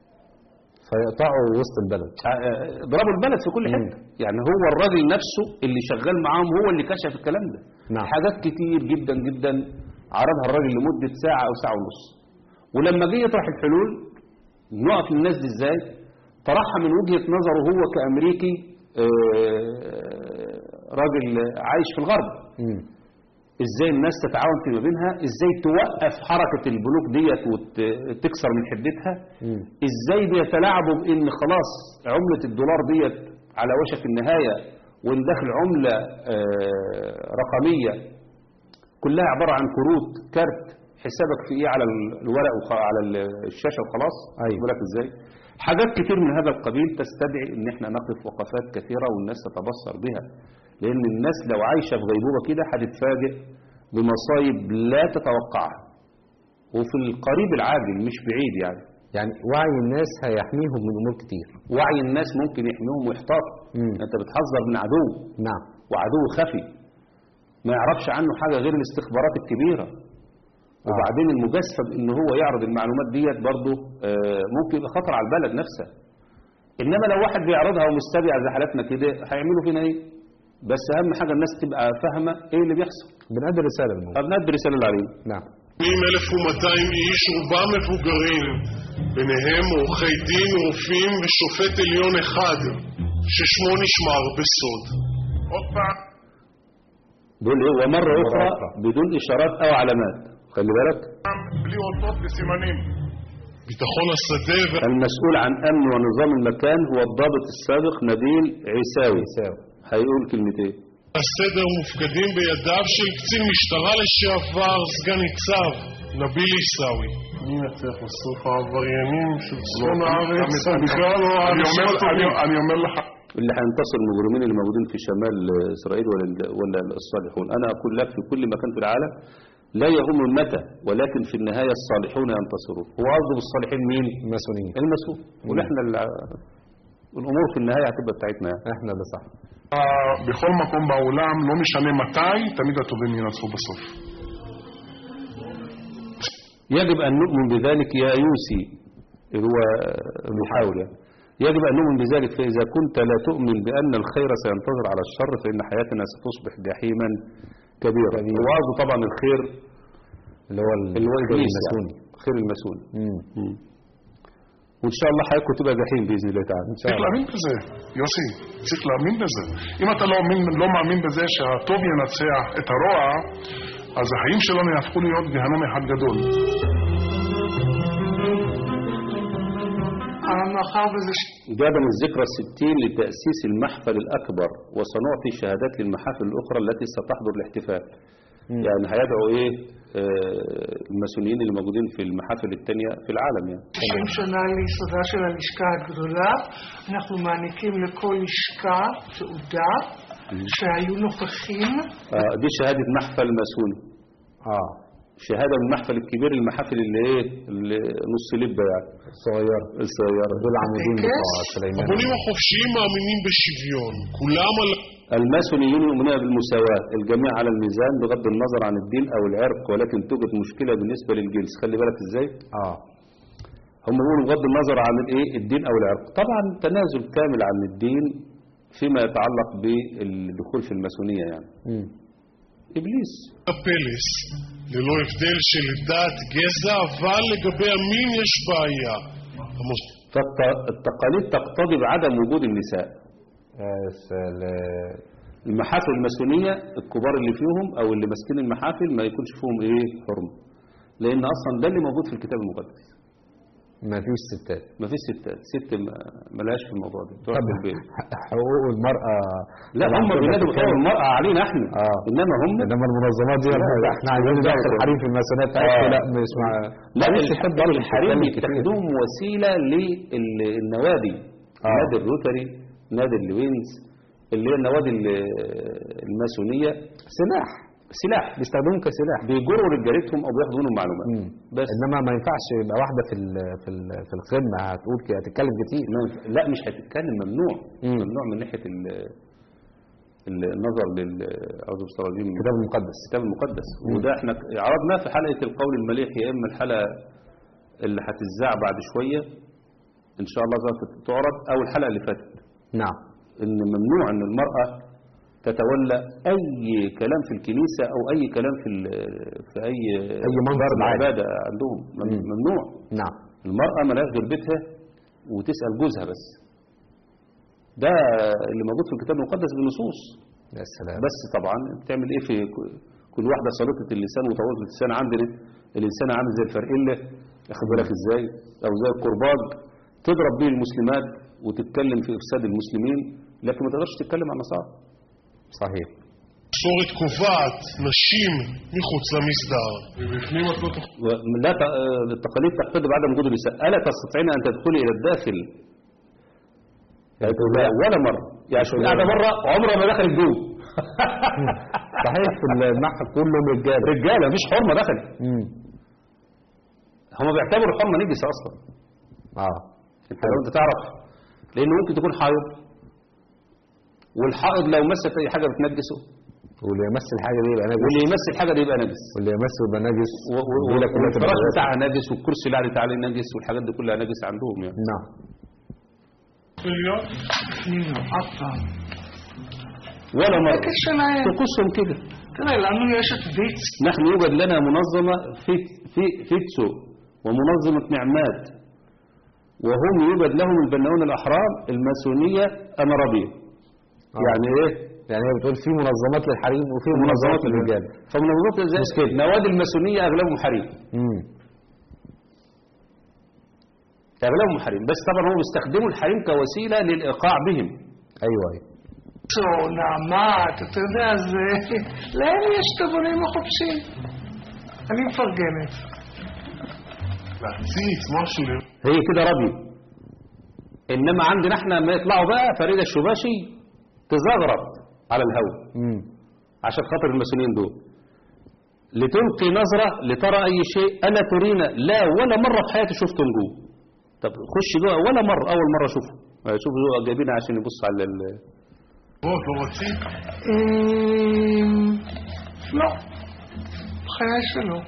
فيقطعوا وسط البلد ضربوا البلد في كل حتة يعني هو الراجل نفسه اللي شغال معاهم هو اللي كشف الكلام ده نعم. حاجات كتير جدا جدا عرضها الراجل لمدة ساعة أو ساعة ونص ولما جه يطرح الحلول نقف للناس دي ازاي طرحها من وجهة نظره هو كأمريكي آه، راجل عايش في الغرب مم. ازاي الناس تتعاون فيما بينها ازاي توقف حركة البنوك ديت وتكسر من حدتها مم. ازاي بيتلاعبوا بان خلاص عملة الدولار ديت على وشك النهاية وان داخل عملة آه، رقمية كلها عبارة عن كروت كارت حسابك في ايه على الورق وعلى الشاشة وخلاص أيوة. بالك ازاي حاجات كتير من هذا القبيل تستدعي ان احنا نقف وقفات كثيرة والناس تتبصر بها لان الناس لو عايشة في غيبوبة كده هتتفاجئ بمصايب لا تتوقعها وفي القريب العاجل مش بعيد يعني يعني وعي الناس هيحميهم من امور كتير وعي الناس ممكن يحميهم ويحتاطوا مم. انت بتحذر من عدو نعم وعدو خفي ما يعرفش عنه حاجة غير الاستخبارات الكبيرة وبعدين المجسد ان هو يعرض المعلومات ديت برضه آه، ممكن يبقى خطر على البلد نفسها انما لو واحد بيعرضها ومستبيع زي حالاتنا كده هيعملوا فينا ايه بس اهم حاجة الناس تبقى فاهمة ايه اللي بيحصل بنأدي رسالة للموضوع فبنادي رسالة اللي علينا نعم 80,200 איש, רובם מבוגרים, ביניהם עורכי דין, רופאים ושופט עליון אחד, ששמו נשמר בסוד. עוד פעם, دول ايه ومرة اخرى بدون اشارات او علامات خلي بالك בלי אותות וסימנים. ביטחון השדה וה... المسؤول عن امن ونظام المكان هو الضابط السابق نبيل عيساوي هيقول كلمتين הסדר מופקדים בידיו של קצין משטרה לשעבר, סגן ניצב, נביל עיסאווי. מי ינצח בסוף העבריינים של צפון הארץ? בכלל לא האנשים הטובים. אני אומר לך, اللي هينتصر المجرمين اللي موجودين في شمال اسرائيل ولا ولا الصالحون انا اقول لك في كل مكان في العالم لا يهم متى ولكن في النهايه الصالحون ينتصرون هو قصده بالصالحين مين الماسونيين المسؤول ونحن ال- الامور في النهايه هتبقى بتاعتنا يعني. احنا اللي صح אה, בכל מקום בעולם, לא משנה מתי, تמיד הטובים ינצחו בסוף. يجب أن نؤمن بذلك يا يوسي اللي هو المحاول يعني. يجب أن نؤمن بذلك فإذا كنت لا تؤمن بأن الخير سينتظر على الشر فإن حياتنا ستصبح جحيما كبيرا كبيرا. وقصده طبعا الخير اللي هو اللي هو الخير إبليس الماسوني يعني. خير الماسوني مم. وإن شاء الله حياتكم تبقى جحيم بإذن الله تعالى צריך להאמין בזה, יוסי, צריך להאמין בזה. אם אתה לא מאמין, לא מאמין בזה שהטוב ינצח את הרוע, אז החיים שלנו יהפכו להיות גהנם אחד גדול. מאחר וזה جابنا الذكرى الستين لتأسيس المحفل الأكبر وسنعطي شهادات לلمحافل الأخرى التي ستحضر الاحتفال يعني هيدعو إيه آه، الماسونيين اللي موجودين في المحافل التانية في العالم يعني 90 שנה ליסודה של הלשכה הגדולה. אנחנו מעניקים לכל לשכה תעודה שהיו נוכחים آه، دي شهادة محفل ماسوني اه شهادة من المحفل الكبير المحافل اللي ايه اللي نص لبة يعني صغيرة الصغيرة دول عاملين بتوع سليمان הבונים החופשיים מאמינים בשוויון. كلם על... الماسونيين يؤمنون بالمساواة الجميع على الميزان بغض النظر عن الدين أو العرق ولكن توجد مشكلة بالنسبة للجنس خلي بالك ازاي اه هم بيقولوا بغض النظر عن الايه الدين او العرق طبعا تنازل كامل عن الدين فيما يتعلق بالدخول في الماسونيه يعني مم. ابليس הפלס, ללא הבדל של דת, גזע, אבל לגבי המין יש בעיה. המוס- فالتقاليد تقتضي بعدم وجود النساء آه، سلام. المحافل الماسونيه الكبار اللي فيهم او اللي ماسكين المحافل ما يكونش فيهم ايه حرم لان اصلا ده اللي موجود في الكتاب المقدس ما فيش ستات ما فيش ستات ست ما- ملهاش في الموضوع ده تقعد في البيت حقوق المرأة لا طبعاً هم كلها بينادوا بتتكلم. بحقوق المرأة علينا احنا اه انما هم انما المنظمات دي لا، لا، احنا عايزين لا، ندخل لا. حريم في الماسونات بتاعتكم آه. لا مش مع لا معلش الح- الحب برضه الحريم بتتكلم كتير. بيتخذوهم وسيلة للنوادي آه. نادي الروتري نادي اللوينز اللي هي النوادي ال- الماسونية سلاح سلاح بيستخدموه كسلاح بيجروا رجالتهم او بياخدوا منهم معلومات مم. بس انما ما ينفعش يبقى واحده في ال- في ال- في القمه هتقول كده هتتكلم كتير ما ينفع- لا مش هتتكلم ممنوع مم. ممنوع من ناحية ال- ال- النظر لل أعوذ بالله الرجيم من الكتاب المقدس الكتاب المقدس وده احنا عرضناه في حلقة القول المليح يا إما الحلقة اللي هتذاع بعد شوية إن شاء الله ذات تعرض أو الحلقة اللي فاتت نعم إن ممنوع إن المرأة تتولى أي كلام في الكنيسة أو أي كلام في ال- في أي أي منصب دار عام. العبادة عندهم مم- مم. ممنوع نعم المرأة ملاش غير بيتها وتسأل جوزها بس ده اللي موجود في الكتاب المقدس بالنصوص يا سلام بس طبعا بتعمل ايه في ك- كل واحدة سلطة اللسان وطولة اللسان عندنا الإنسان عامل زي الفرقلة ياخد بالك ازاي أو زي الكرباج تضرب به المسلمات وتتكلم في إفساد المسلمين لكن ما تقدرش تتكلم عن النصارى صحيح מסורת קובעת נשים מחוץ למסדר. ובפנים את לא תוכל... لا ت- آه، التقاليد تقتضي بعدم وجود النساء ألا تستطيعين أن تدخلي إلى الداخل لا ولا مرة يعني شو قاعدة مرة عمرها ما دخلت جوه صحيح في المعهد كله رجاله رجالة مش حرمة دخلت امم هم بيعتبروا الحرمة نجسة أصلا اه انت لو انت تعرف لأنه ممكن تكون حائض والحائض لو مسك أي حاجة بتنجسه واللي يمثل حاجه دي يبقى نجس واللي يمثل حاجة دي يبقى نجس واللي يمثل يبقى نجس و- و- دي كلها تبقى والفراش نجاسة. بتاعها نجس والكرسي اللي قاعد عليه نجس والحاجات دي كلها نجس عندهم يعني نعم להיות? פנינה, אף פעם. ولا مرة בקש שלהם. طقوسهم كده תראה, לנו יש את ויץ. نحن يوجد لنا منظمة في في فيتسو ومنظمة نعمات وهم يوجد لهم البناؤون الأحرار الماسونية أمرابية آه. يعني إيه؟ يعني هي بتقول في منظمات للحريم وفي منظمات منظمات للرجال للرجال فمنظمات زي مش كده. نوادي الماسونية أغلبهم حريم امم أغلبهم حريم بس طبعا هم بيستخدموا الحريم كوسيلة للإيقاع بهم ايوه ايوه צו, נעמת, אתה יודע, זה... להם יש את הבונים החופשיים. אני מפרגנת. להציץ, משהו, ל- هي كده راضية إنما عندنا احنا ما يطلعوا بقى فريدة الشباشي تزغرط على الهواء امم عشان خاطر الماسونيين دول لتلقي نظرة لترى أي شيء ألا ترينا لا ولا مرة في حياتي شفته جوه طب خش جوه ولا مرة أول مرة أشوفه شوف جوه جايبينها عشان يبص على ال בוא, לא רצית? אמ, לא. בחיי שלא.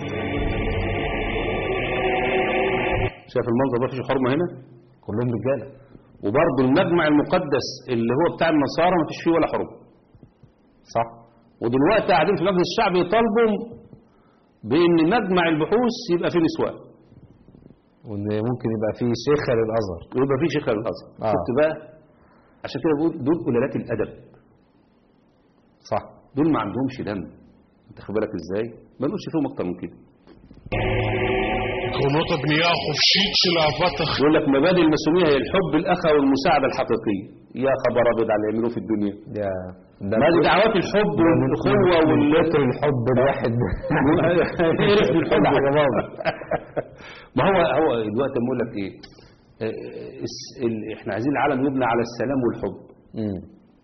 شايف المنظر ما فيش حرمة هنا كلهم رجاله وبرضه المجمع المقدس اللي هو بتاع النصارى ما فيش فيه ولا حرمة صح ودلوقتي قاعدين في مجلس الشعب يطالبوا بأن مجمع البحوث يبقى فيه نسوان وان ممكن يبقى في شيخه للازهر ويبقى فيه شيخ الأزهر آه. شفت بقى عشان كده بقول دول قلالات الأدب صح دول ما عندهمش دم انت خد بالك ازاي ما نقولش فيهم اكتر من كده עקרונות הבנייה החופשית של אהבת החיים. يقول لك مبادئ الماسونيه هي الحب الاخوه والمساعده الحقيقيه يا خبر ابيض على اللي يعملوه في الدنيا ده ده ما دي دعوات الحب والاخوه من وال كتر الحب الواحد عرف الحب كل حاجه باظت ما هو هو دلوقتي لما اقول لك ايه آه، الس- ال- احنا عايزين العالم يبنى على السلام والحب امم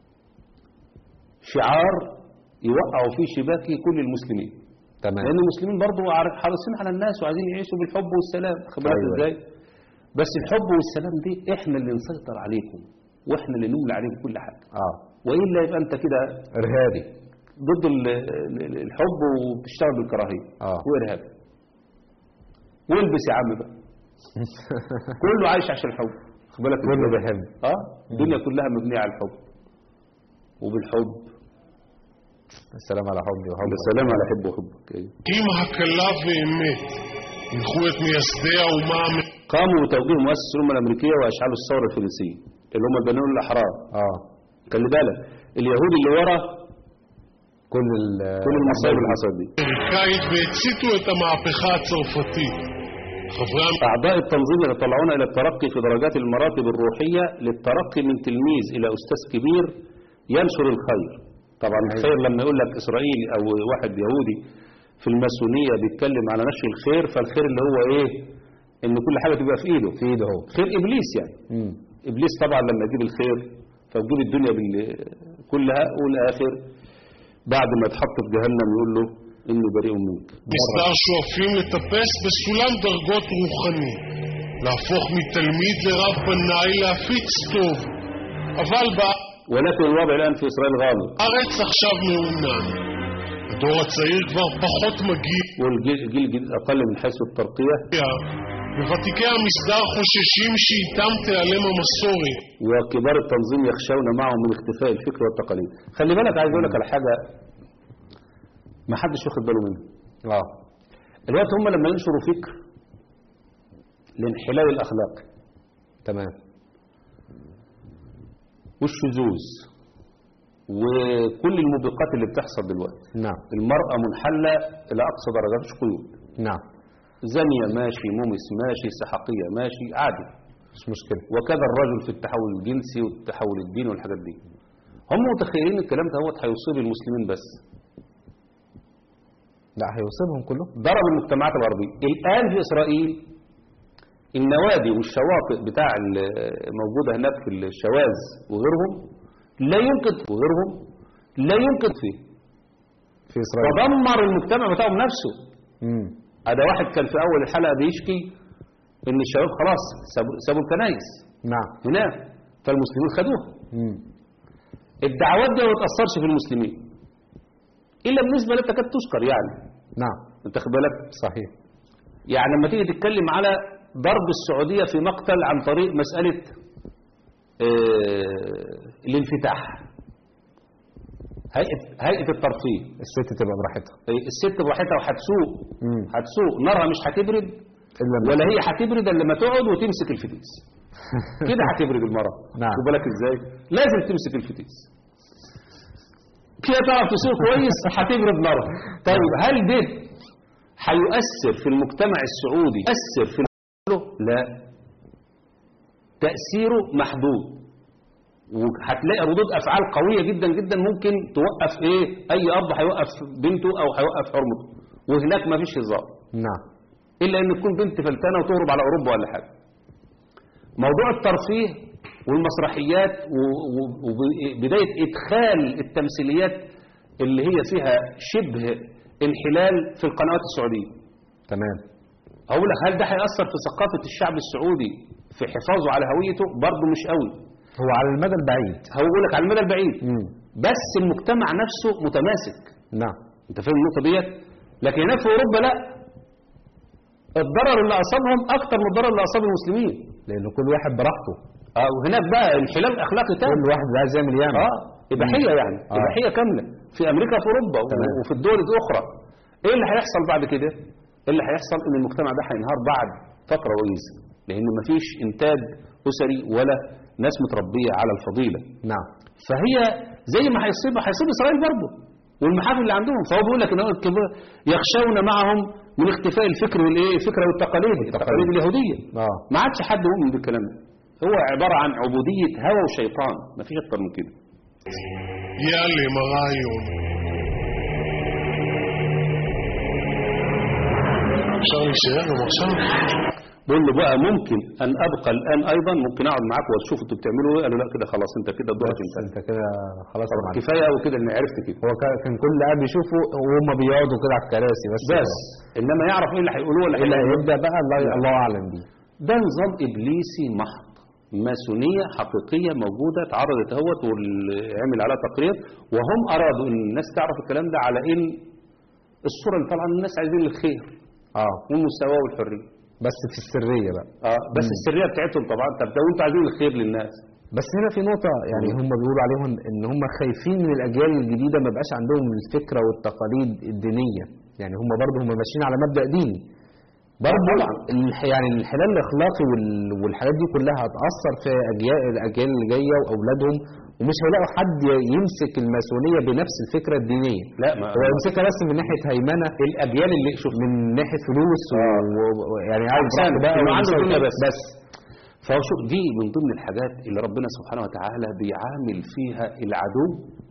شعار يوقعوا فيه شباكي كل المسلمين تمام لان المسلمين برضو عار- حريصين على الناس وعايزين يعيشوا بالحب والسلام خد بالك أيوة. ازاي بس الحب والسلام دي احنا اللي نسيطر عليكم واحنا اللي نملى عليكم كل حاجه اه والا يبقى انت كده ارهابي ضد ال- ال- الحب وبتشتغل بالكراهيه اه وارهاب والبس يا عم بقى كله عايش عشان الحب خد بالك كله إزاي؟ بيحب اه الدنيا كلها مبنيه على الحب وبالحب السلام على حبي وحب السلام على حب وحبك أيوة. אם הקלה באמת הנחו את מייסדי האומה האמריקאית قاموا بتوجيه مؤسس الامه الامريكيه واشعلوا الثوره الفرنسيه اللي هم البنون الاحرار اه خلي بالك اليهود اللي ورا كل ال كل المصايب اللي حصلت دي והציתו את המהפכה הצרפתית. חברי המ- اعضاء التنظيم يتطلعون الى الترقي في درجات المراتب الروحيه للترقي من تلميذ الى استاذ كبير ينشر الخير طبعا الخير لما يقول لك اسرائيلي او واحد يهودي في الماسونيه بيتكلم على نشر الخير فالخير اللي هو ايه ان كل حاجه تبقى في ايده في ايده هو خير ابليس يعني امم ابليس طبعا لما يجيب الخير فيجيب الدنيا بال... كلها والاخر بعد ما يتحط في جهنم يقول له اني بريء منك מסדר שואפים לטפס בסולם דרגות רוחני, להפוך מתלמיד לרב בנאי להפיץ טוב. אבל ولكن الوضع الان في اسرائيل غامض בארץ עכשיו מעונן. הדור הצעיר כבר פחות מגיע, والجيل الجيل الجديد اقل من حيث الترقيه וותיקי המסדר חוששים שאיתם تיעלם המסורת. وكبار التنظيم يخشون معهم من اختفاء الفكر والتقاليد خلي بالك عايز اقول لك على حاجه ما حدش واخد باله منها اه الوقت هم لما ينشروا فكر الانحلال الاخلاقي تمام والشذوذ وكل الموبقات اللي بتحصل دلوقتي نعم المرأة منحلة إلى أقصى درجات مش قيود نعم زانية ماشي ممس ماشي سحقية ماشي عادي مش مشكلة وكذا الرجل في التحول الجنسي والتحول الديني والحاجات دي هم متخيلين الكلام ده هو هيصيب المسلمين بس لا هيوصلهم كلهم ضرب المجتمعات الغربية الآن في إسرائيل النوادي والشواطئ بتاع الموجودة هناك في الشواذ وغيرهم لا يمكن وغيرهم لا يمكن فيه في إسرائيل تدمر المجتمع بتاعهم نفسه مم. هذا واحد كان في أول الحلقة بيشكي إن الشباب خلاص سابوا, سابوا الكنايس نعم هناك فالمسلمين خدوها مم. الدعوات دي ما بتأثرش في المسلمين إلا بالنسبة لا تكاد تذكر يعني نعم أنت خد بالك صحيح يعني لما تيجي تتكلم على ضرب السعودية في مقتل عن طريق مسألة آه الانفتاح هيئة, هيئة الترفيه الست تبقى براحتها الست براحتها وهتسوق مم. هتسوق نارها مش هتبرد إلا لما- ولا هي هتبرد الا لما تقعد وتمسك الفتيس كده هتبرد المرأة نعم. خد بالك ازاي لازم تمسك الفتيس كده تعرف تسوق كويس هتبرد نارها طيب هل ده هيؤثر في المجتمع السعودي يؤثر في له لا تأثيره محدود وهتلاقي ردود افعال قويه جدا جدا ممكن توقف ايه اي اب هيوقف بنته او هيوقف حرمته وهناك ما فيش هزار نعم الا ان تكون بنت فلتانه وتهرب على اوروبا ولا حاجه موضوع الترفيه والمسرحيات و- و- وبدايه ادخال التمثيليات اللي هي فيها شبه انحلال في القنوات السعوديه تمام اقول لك هل ده هيأثر في ثقافه الشعب السعودي في حفاظه على هويته برضه مش قوي هو على المدى البعيد هقول لك على المدى البعيد مم. بس المجتمع نفسه متماسك نعم انت فاهم النقطه ديت لكن هناك في اوروبا لا الضرر اللي اصابهم اكتر من الضرر اللي اصاب المسلمين لأن كل واحد براحته اه وهناك بقى انحلال اخلاقي تام كل واحد عايز يعمل يعمل اه اباحيه يعني آه. اباحيه كامله في امريكا وفي اوروبا و- تمام. وفي الدول الاخرى ايه اللي هيحصل بعد كده ايه اللي هيحصل ان المجتمع ده هينهار بعد فتره وجيزه لان مفيش انتاج اسري ولا ناس متربيه على الفضيله نعم فهي زي ما هيصيب هيصيب اسرائيل برضه والمحافل اللي عندهم فهو بيقول لك ان هو الكبار يخشون معهم من اختفاء الفكر والايه الفكر والتقاليد التقاليد اليهوديه اه ما عادش حد مؤمن بالكلام ده هو عباره عن عبوديه هوى وشيطان ما فيش اكتر من كده يالي מרעיון. אפשר להישאר גם עכשיו? بقول له بقى ممكن ان ابقى الان ايضا ممكن اقعد معاك واشوف انتوا بتعملوا ايه قالوا لا كده خلاص انت كده دورك بس انت انت كده خلاص يا معلم. كفايه قوي كده اني عرفت كده هو كا- كان كل قاعد بيشوفه وهم بيقعدوا كده على الكراسي بس بس انما يعرف ايه اللي هيقولوه ولا ايه اللي هيعملوه. هيبدا بقى الله الله اعلم بيه ده نظام إبليسي محض ماسونية حقيقية موجودة اتعرضت اهوت وعمل عليها تقرير وهم أرادوا إن الناس تعرف الكلام ده على إن الصورة اللي طالعة إن الناس عايزين الخير اه والمساواة والحرية بس في السريه بقى اه بس مم. السرية بتاعتهم طبعا طب ده وانتوا عايزين الخير للناس بس هنا في نقطة يعني هم بيقولوا عليهم ان هم خايفين من الاجيال الجديدة ما بقاش عندهم الفكرة والتقاليد الدينية يعني هم برضه هم ماشيين على مبدأ ديني برضه طبعا. الح- يعني الانحلال الاخلاقي وال- والحاجات دي كلها هتأثر في اجيال الاجيال اللي جاية واولادهم ومش هيلاقوا حد يمسك الماسونية بنفس الفكرة الدينية لا ما هو يمسكها بس من ناحية هيمنة الأجيال اللي شوف من ناحية فلوس ويعني عايز أحسن، براحته بقى إنه عنده ومساوي دنيا كده. بس. بس فهو شوف دي من ضمن الحاجات اللي ربنا سبحانه وتعالى بيعامل فيها العدو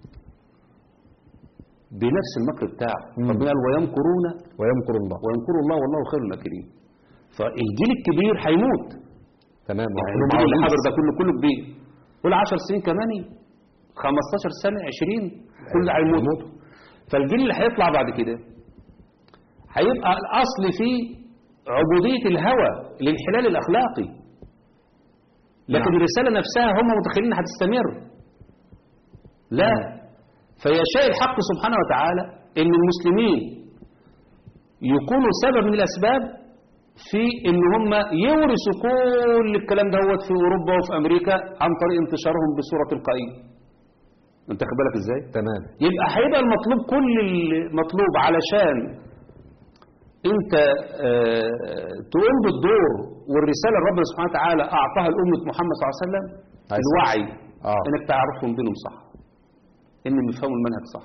بنفس المكر بتاعه مم. ربنا قال ويمكرون ويمكر الله ويمكر الله والله خير الماكرين فالجيل الكبير هيموت تمام يعني كلهم الجيل اللي عواجيز. حاضر ده كله كله كبير قول 10 سنين كمان 15 سنة 20 كل هيموت فالجيل اللي هيطلع بعد كده هيبقى الأصل فيه عبودية الهوى الانحلال الأخلاقي لكن نعم. الرسالة نفسها هم متخيلين هتستمر لا فيشاء الحق سبحانه وتعالى ان المسلمين يكونوا سبب من الاسباب في ان هم يورثوا كل الكلام دوت في اوروبا وفي امريكا عن طريق انتشارهم بصوره تلقائيه انت خد بالك ازاي تمام يبقى هيبقى المطلوب كل المطلوب علشان انت آه، تقوم بالدور والرسالة اللي ربنا سبحانه وتعالى أعطاها لأمة محمد صلى الله عليه وسلم عليه الوعي آه. انك تعرفهم دينهم صح انهم يفهموا المنهج صح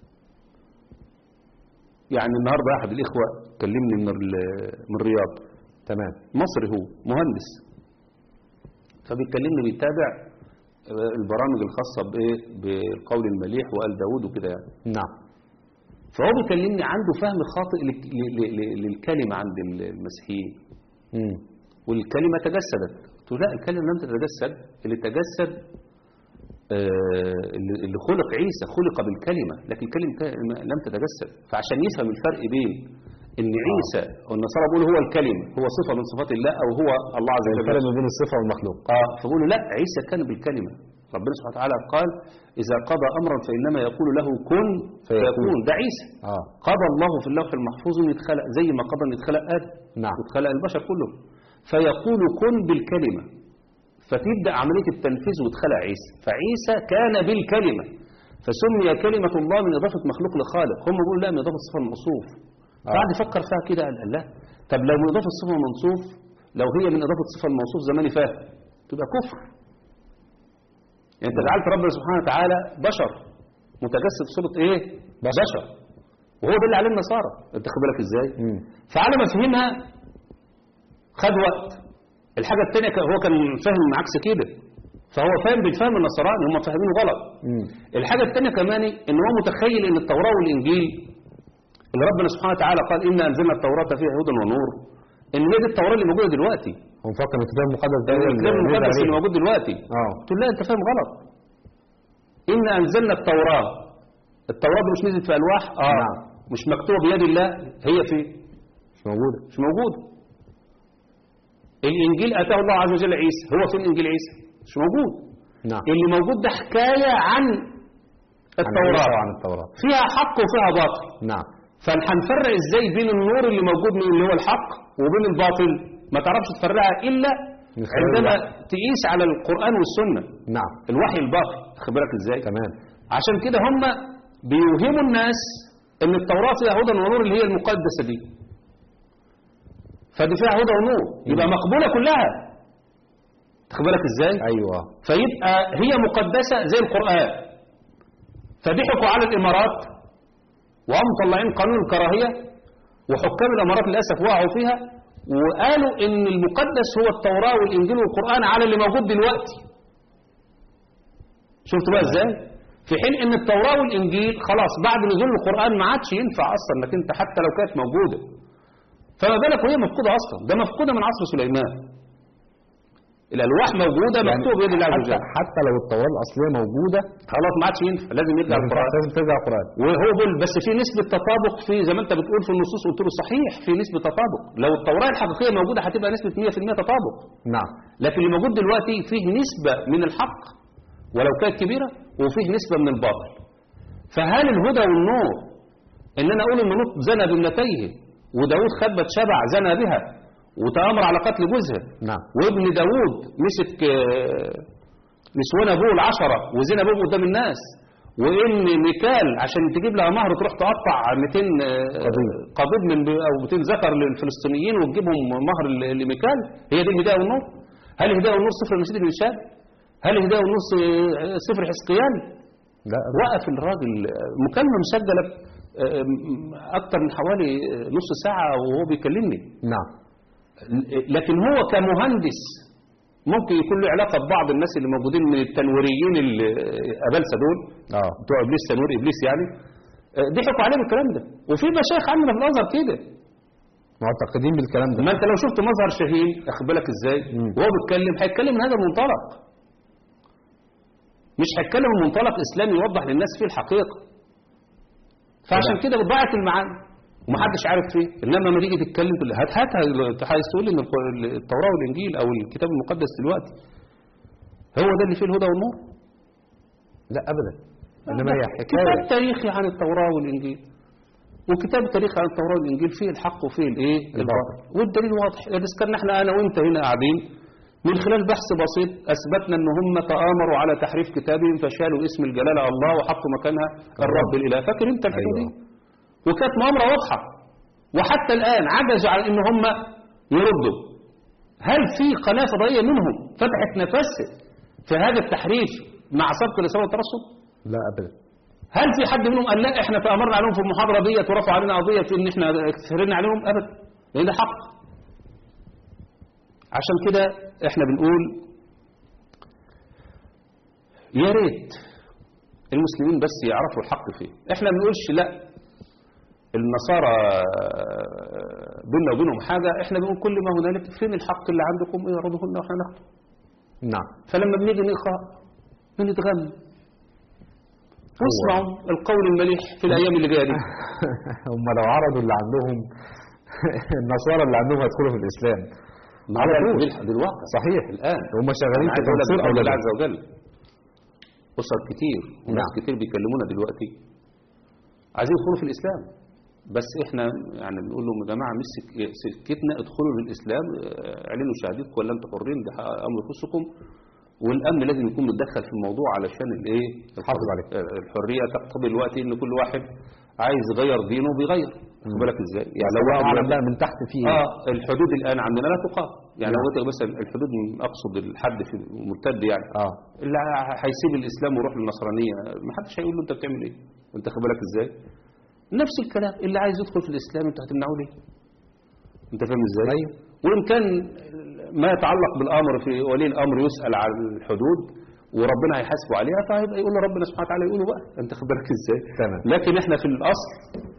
يعني النهارده احد الاخوه كلمني من ال- من الرياض تمام مصري هو مهندس فبيكلمني بيتابع آه، البرامج الخاصه بايه بالقول المليح وآل داوود وكده يعني نعم فهو بيكلمني عنده فهم خاطئ لك- ل- ل- ل- للكلمه عند المسيحيين مم. والكلمة تجسدت قلت له لا الكلمة لم تتجسد اللي تجسد آه، اللي اللي خلق عيسى خلق بالكلمة لكن الكلمة ك- لم تتجسد فعشان يفهم الفرق بين ان عيسى والنصارى بيقولوا هو الكلمة هو صفة من صفات الله او هو الله عز وجل الفرق ما بين الصفة والمخلوق اه فبقولوا لا عيسى كان بالكلمة ربنا سبحانه وتعالى قال إذا قضى أمرا فإنما يقول له كن فيكون ده عيسى اه قضى الله في اللوح المحفوظ ان يتخلق زي ما قضى ان يتخلق آدم نعم ويتخلق البشر كلهم فيقول كن بالكلمة فتبدأ عملية التنفيذ وتخلق عيسى فعيسى كان بالكلمة فسمي كلمة الله من إضافة مخلوق لخالق هم بيقولوا لا من إضافة صفة الموصوف آه. قاعد يفكر فيها كده قال لا طب لو من إضافة صفة الموصوف لو هي من إضافة صفة الموصوف زماني فاهم تبقى كفر يعني انت جعلت ربنا سبحانه وتعالى بشر متجسد صورة ايه بشر وهو ده اللي عليه النصارى انت خد بالك ازاي مم. فعلى ما فهمها خد وقت الحاجة التانية كان- هو كان فاهم عكس كده فهو فاهم بالفهم النصراني هم فاهمينه غلط مم. الحاجة التانية كمان ان هو متخيل ان التوراة والانجيل اللي ربنا سبحانه وتعالى قال إنا أنزلنا التوراة فيها هدى ونور إن هي دي التوراة اللي موجودة دلوقتي هو مفكر ان الكتاب المقدس ده هو اللي الكتاب نزل المقدس عليه. اللي موجود دلوقتي اه قلت له لا أنت فاهم غلط إنا أنزلنا التوراة التوراة دي مش نزلت في ألواح آه نعم. مش مكتوبة بيد الله هي في مش موجودة مش موجودة الإنجيل أتاه الله عز وجل عيسى هو فين إنجيل عيسى مش موجود نعم اللي موجود ده حكاية عن عن التوراة عيسى وعن التوراة فيها حق وفيها باطل نعم فهنفرق ازاي بين النور اللي موجود من اللي هو الحق وبين الباطل ما تعرفش تفرقها الا من خلال عندما الوحي. تقيس على القرآن والسنة نعم الوحي الباطل خد بالك ازاي تمام عشان كده هم بيوهموا الناس ان التوراة فيها هدى ونور اللي هي المقدسة دي فدي فيها هدى ونور يبقى مقبولة كلها خد بالك ازاي ايوه فيبقى هي مقدسة زي القرآن فضحكوا على الإمارات وهم مطلعين قانون الكراهية وحكام الإمارات للأسف وقعوا فيها وقالوا إن المقدس هو التوراة والإنجيل والقرآن على اللي موجود دلوقتي شفت بقى إزاي؟ في حين إن التوراة والإنجيل خلاص بعد نزول القرآن ما عادش ينفع أصلا إنك أنت حتى لو كانت موجودة فما بالك وهي مفقودة أصلا ده مفقودة من عصر سليمان الألواح موجودة مكتوبة بيد الله عز حتى, وجل حتى لو التوراة الأصلية موجودة خلاص ما عادش ينفع لازم يرجع لازم القرآن لازم ترجع القرآن وهو بيقول بس في نسبة تطابق في زي ما انت بتقول في النصوص قلت له صحيح في نسبة تطابق لو التوراة الحقيقية موجودة هتبقى نسبة 100% تطابق نعم لكن اللي موجود دلوقتي فيه نسبة من الحق ولو كانت كبيرة وفيه نسبة من الباطل فهل الهدى والنور ان انا اقول ان لوط زنى بابنتيه وداود خبت شبع زنى بها وتآمر على قتل جوزها نعم وابن داود مسك آه، نسوان ابوه العشرة وزنا ابوه قدام الناس وان ميكال عشان تجيب لها مهر تروح تقطع 200 آه، قضيب. قضيب من او 200 ذكر للفلسطينيين وتجيبهم مهر ل- لميكال هي دي الهدايه والنور هل الهدايه والنور صفر المسيد بن هشام هل الهدايه والنور ص- صفر حزقيان لا وقف الراجل آه، مكالمه مسجله آه، م- اكتر من حوالي آه، نص ساعه وهو بيكلمني نعم لكن هو كمهندس ممكن يكون له علاقة ببعض الناس اللي موجودين من التنويريين الأبلسة دول اه بتوع إبليس تنوير إبليس يعني آه، ضحكوا عليه بالكلام ده وفي مشايخ عندنا في الأزهر كده معتقدين بالكلام ده ما أنت لو شفت مظهر شاهين أخد بالك إزاي مم. وهو بيتكلم هيتكلم من هذا المنطلق مش هيتكلم من منطلق إسلامي يوضح للناس فيه الحقيقة فعشان كده ضاعت المعاني ومحدش عارف فيه انما لما تيجي تتكلم تقول هات هات عايز تقول ان الق- التوراه والانجيل او الكتاب المقدس دلوقتي هو ده اللي فيه الهدى والنور لا ابدا انما هي كتاب حكايه تاريخي عن التوراه والانجيل وكتاب تاريخي عن التوراه والانجيل فيه الحق وفيه الايه الباطل والدليل واضح اذا كان احنا انا وانت هنا قاعدين من خلال بحث بسيط اثبتنا ان هم تآمروا على تحريف كتابهم فشالوا اسم الجلاله الله وحطوا مكانها الرب الاله فاكر انت الحكايه أيوة. دي وكانت مؤامره واضحه وحتى الآن عجزوا على إن هم يردوا هل في قناة فضائية منهم فتحت نفسها في هذا التحريف مع سبق الإصابة والترصد؟ لا أبدا هل في حد منهم قال لا احنا تأمرنا عليهم في المحاضرة ديت ورفعوا علينا قضية في ان احنا سهرنا عليهم ابدا لان ده حق عشان كده احنا بنقول يا ريت المسلمين بس يعرفوا الحق فيه احنا ما بنقولش لا النصارى بيننا وبينهم حاجة احنا بنقول كل ما هنالك فين الحق اللي عندكم اعرضوه لنا واحنا ناخده نعم فلما بنيجي نقرأ بنتغنى واسمعوا القول المليح في الايام اللي جايه دي هم لو عرضوا اللي عندهم النصارى اللي عندهم هيدخلوا في الإسلام على طول بالواقع صحيح الان هم شغالين أنا في عايز أقول لك تنصير بفضل الله أولادهم عز وجل أسر كتير وناس نعم. كتير بيكلمونا دلوقتي عايزين يدخلوا في الإسلام بس احنا يعني بنقول لهم يا جماعة مش سك- سكتنا ادخلوا في الإسلام اه، اعلنوا شهادتكم ولا انتم حرين ده أمر يخصكم والأمن لازم يكون متدخل في الموضوع علشان الايه يحافظ عليه. اه، الحرية تقتضي الوقت ان كل واحد عايز يغير دينه بيغير خد بالك ازاي يعني لو الله واحد أعلم دلوقتي- بقى من تحت فيه اه الحدود الان عندنا لا تقام يعني نعم. لو قلت مثلا الحدود من اقصد الحد في المرتد يعني اه اللي هيسيب الاسلام ويروح للنصرانيه ما حدش هيقول له انت بتعمل ايه انت خد بالك ازاي نفس الكلام اللي عايز يدخل في الاسلام انت هتمنعه ليه انت فاهم ازاي أيوه. وان كان ما يتعلق بالامر في ولي الامر يسال عن الحدود وربنا هيحاسبه عليها فهيبقى يقول له ربنا سبحانه وتعالى يقوله بقى انت خد بالك ازاي تمام. لكن احنا في الاصل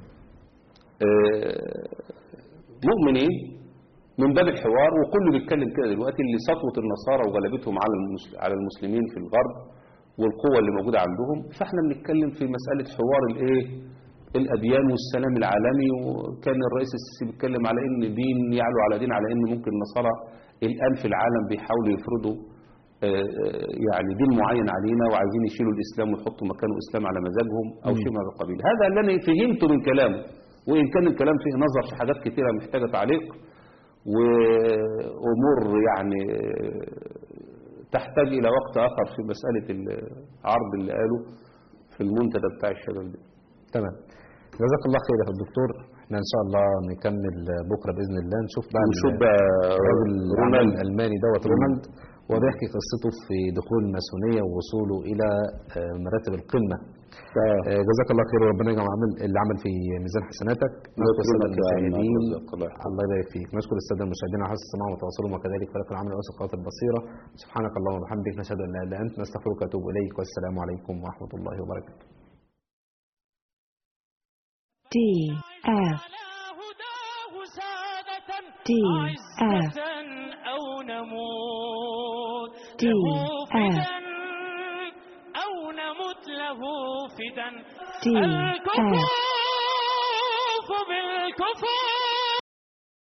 آه، مؤمنين من باب الحوار وكله بيتكلم كده دلوقتي اللي سطوة النصارى وغلبتهم على المسل- على المسلمين في الغرب والقوة اللي موجودة عندهم فاحنا بنتكلم في مسألة حوار الايه الأديان والسلام العالمي وكان الرئيس السيسي بيتكلم على ان دين يعلو على دين على ان ممكن النصارى الآن في العالم بيحاولوا يفرضوا آه، آه، يعني دين معين علينا وعايزين يشيلوا الإسلام ويحطوا مكانه إسلام على مزاجهم أو شيء من هذا القبيل هذا اللي أنا فهمته من كلامه وإن كان الكلام فيه نظر في حاجات كثيرة محتاجة تعليق وأمور يعني تحتاج إلى وقت آخر في مسألة العرض اللي قاله في المنتدى بتاع الشباب ده تمام جزاك الله خير يا دكتور احنا ان شاء الله نكمل بكره باذن الله نشوف بقى نشوف بقى الراجل رونالد. العمل الالماني دوت رونالد وبيحكي قصته في دخول الماسونيه ووصوله الى آه، مراتب القمه آه، جزاك الله خير وربنا يجعل عمل اللي عمل في ميزان حسناتك نشكر الساده يكرمك يا عم المشاهدين رزاق، الله يحفظك. الله يبارك فيك نشكر الساده المشاهدين على حسن السماع وتواصلهم وكذلك فريق العمل واسف قناه البصيره سبحانك اللهم وبحمدك نشهد ان لا اله الا انت نستغفرك ونتوب اليك والسلام عليكم ورحمه الله وبركاته D F D F أو نموت D له F فدا أو نمت له فدا D F الكفوف بالكفوف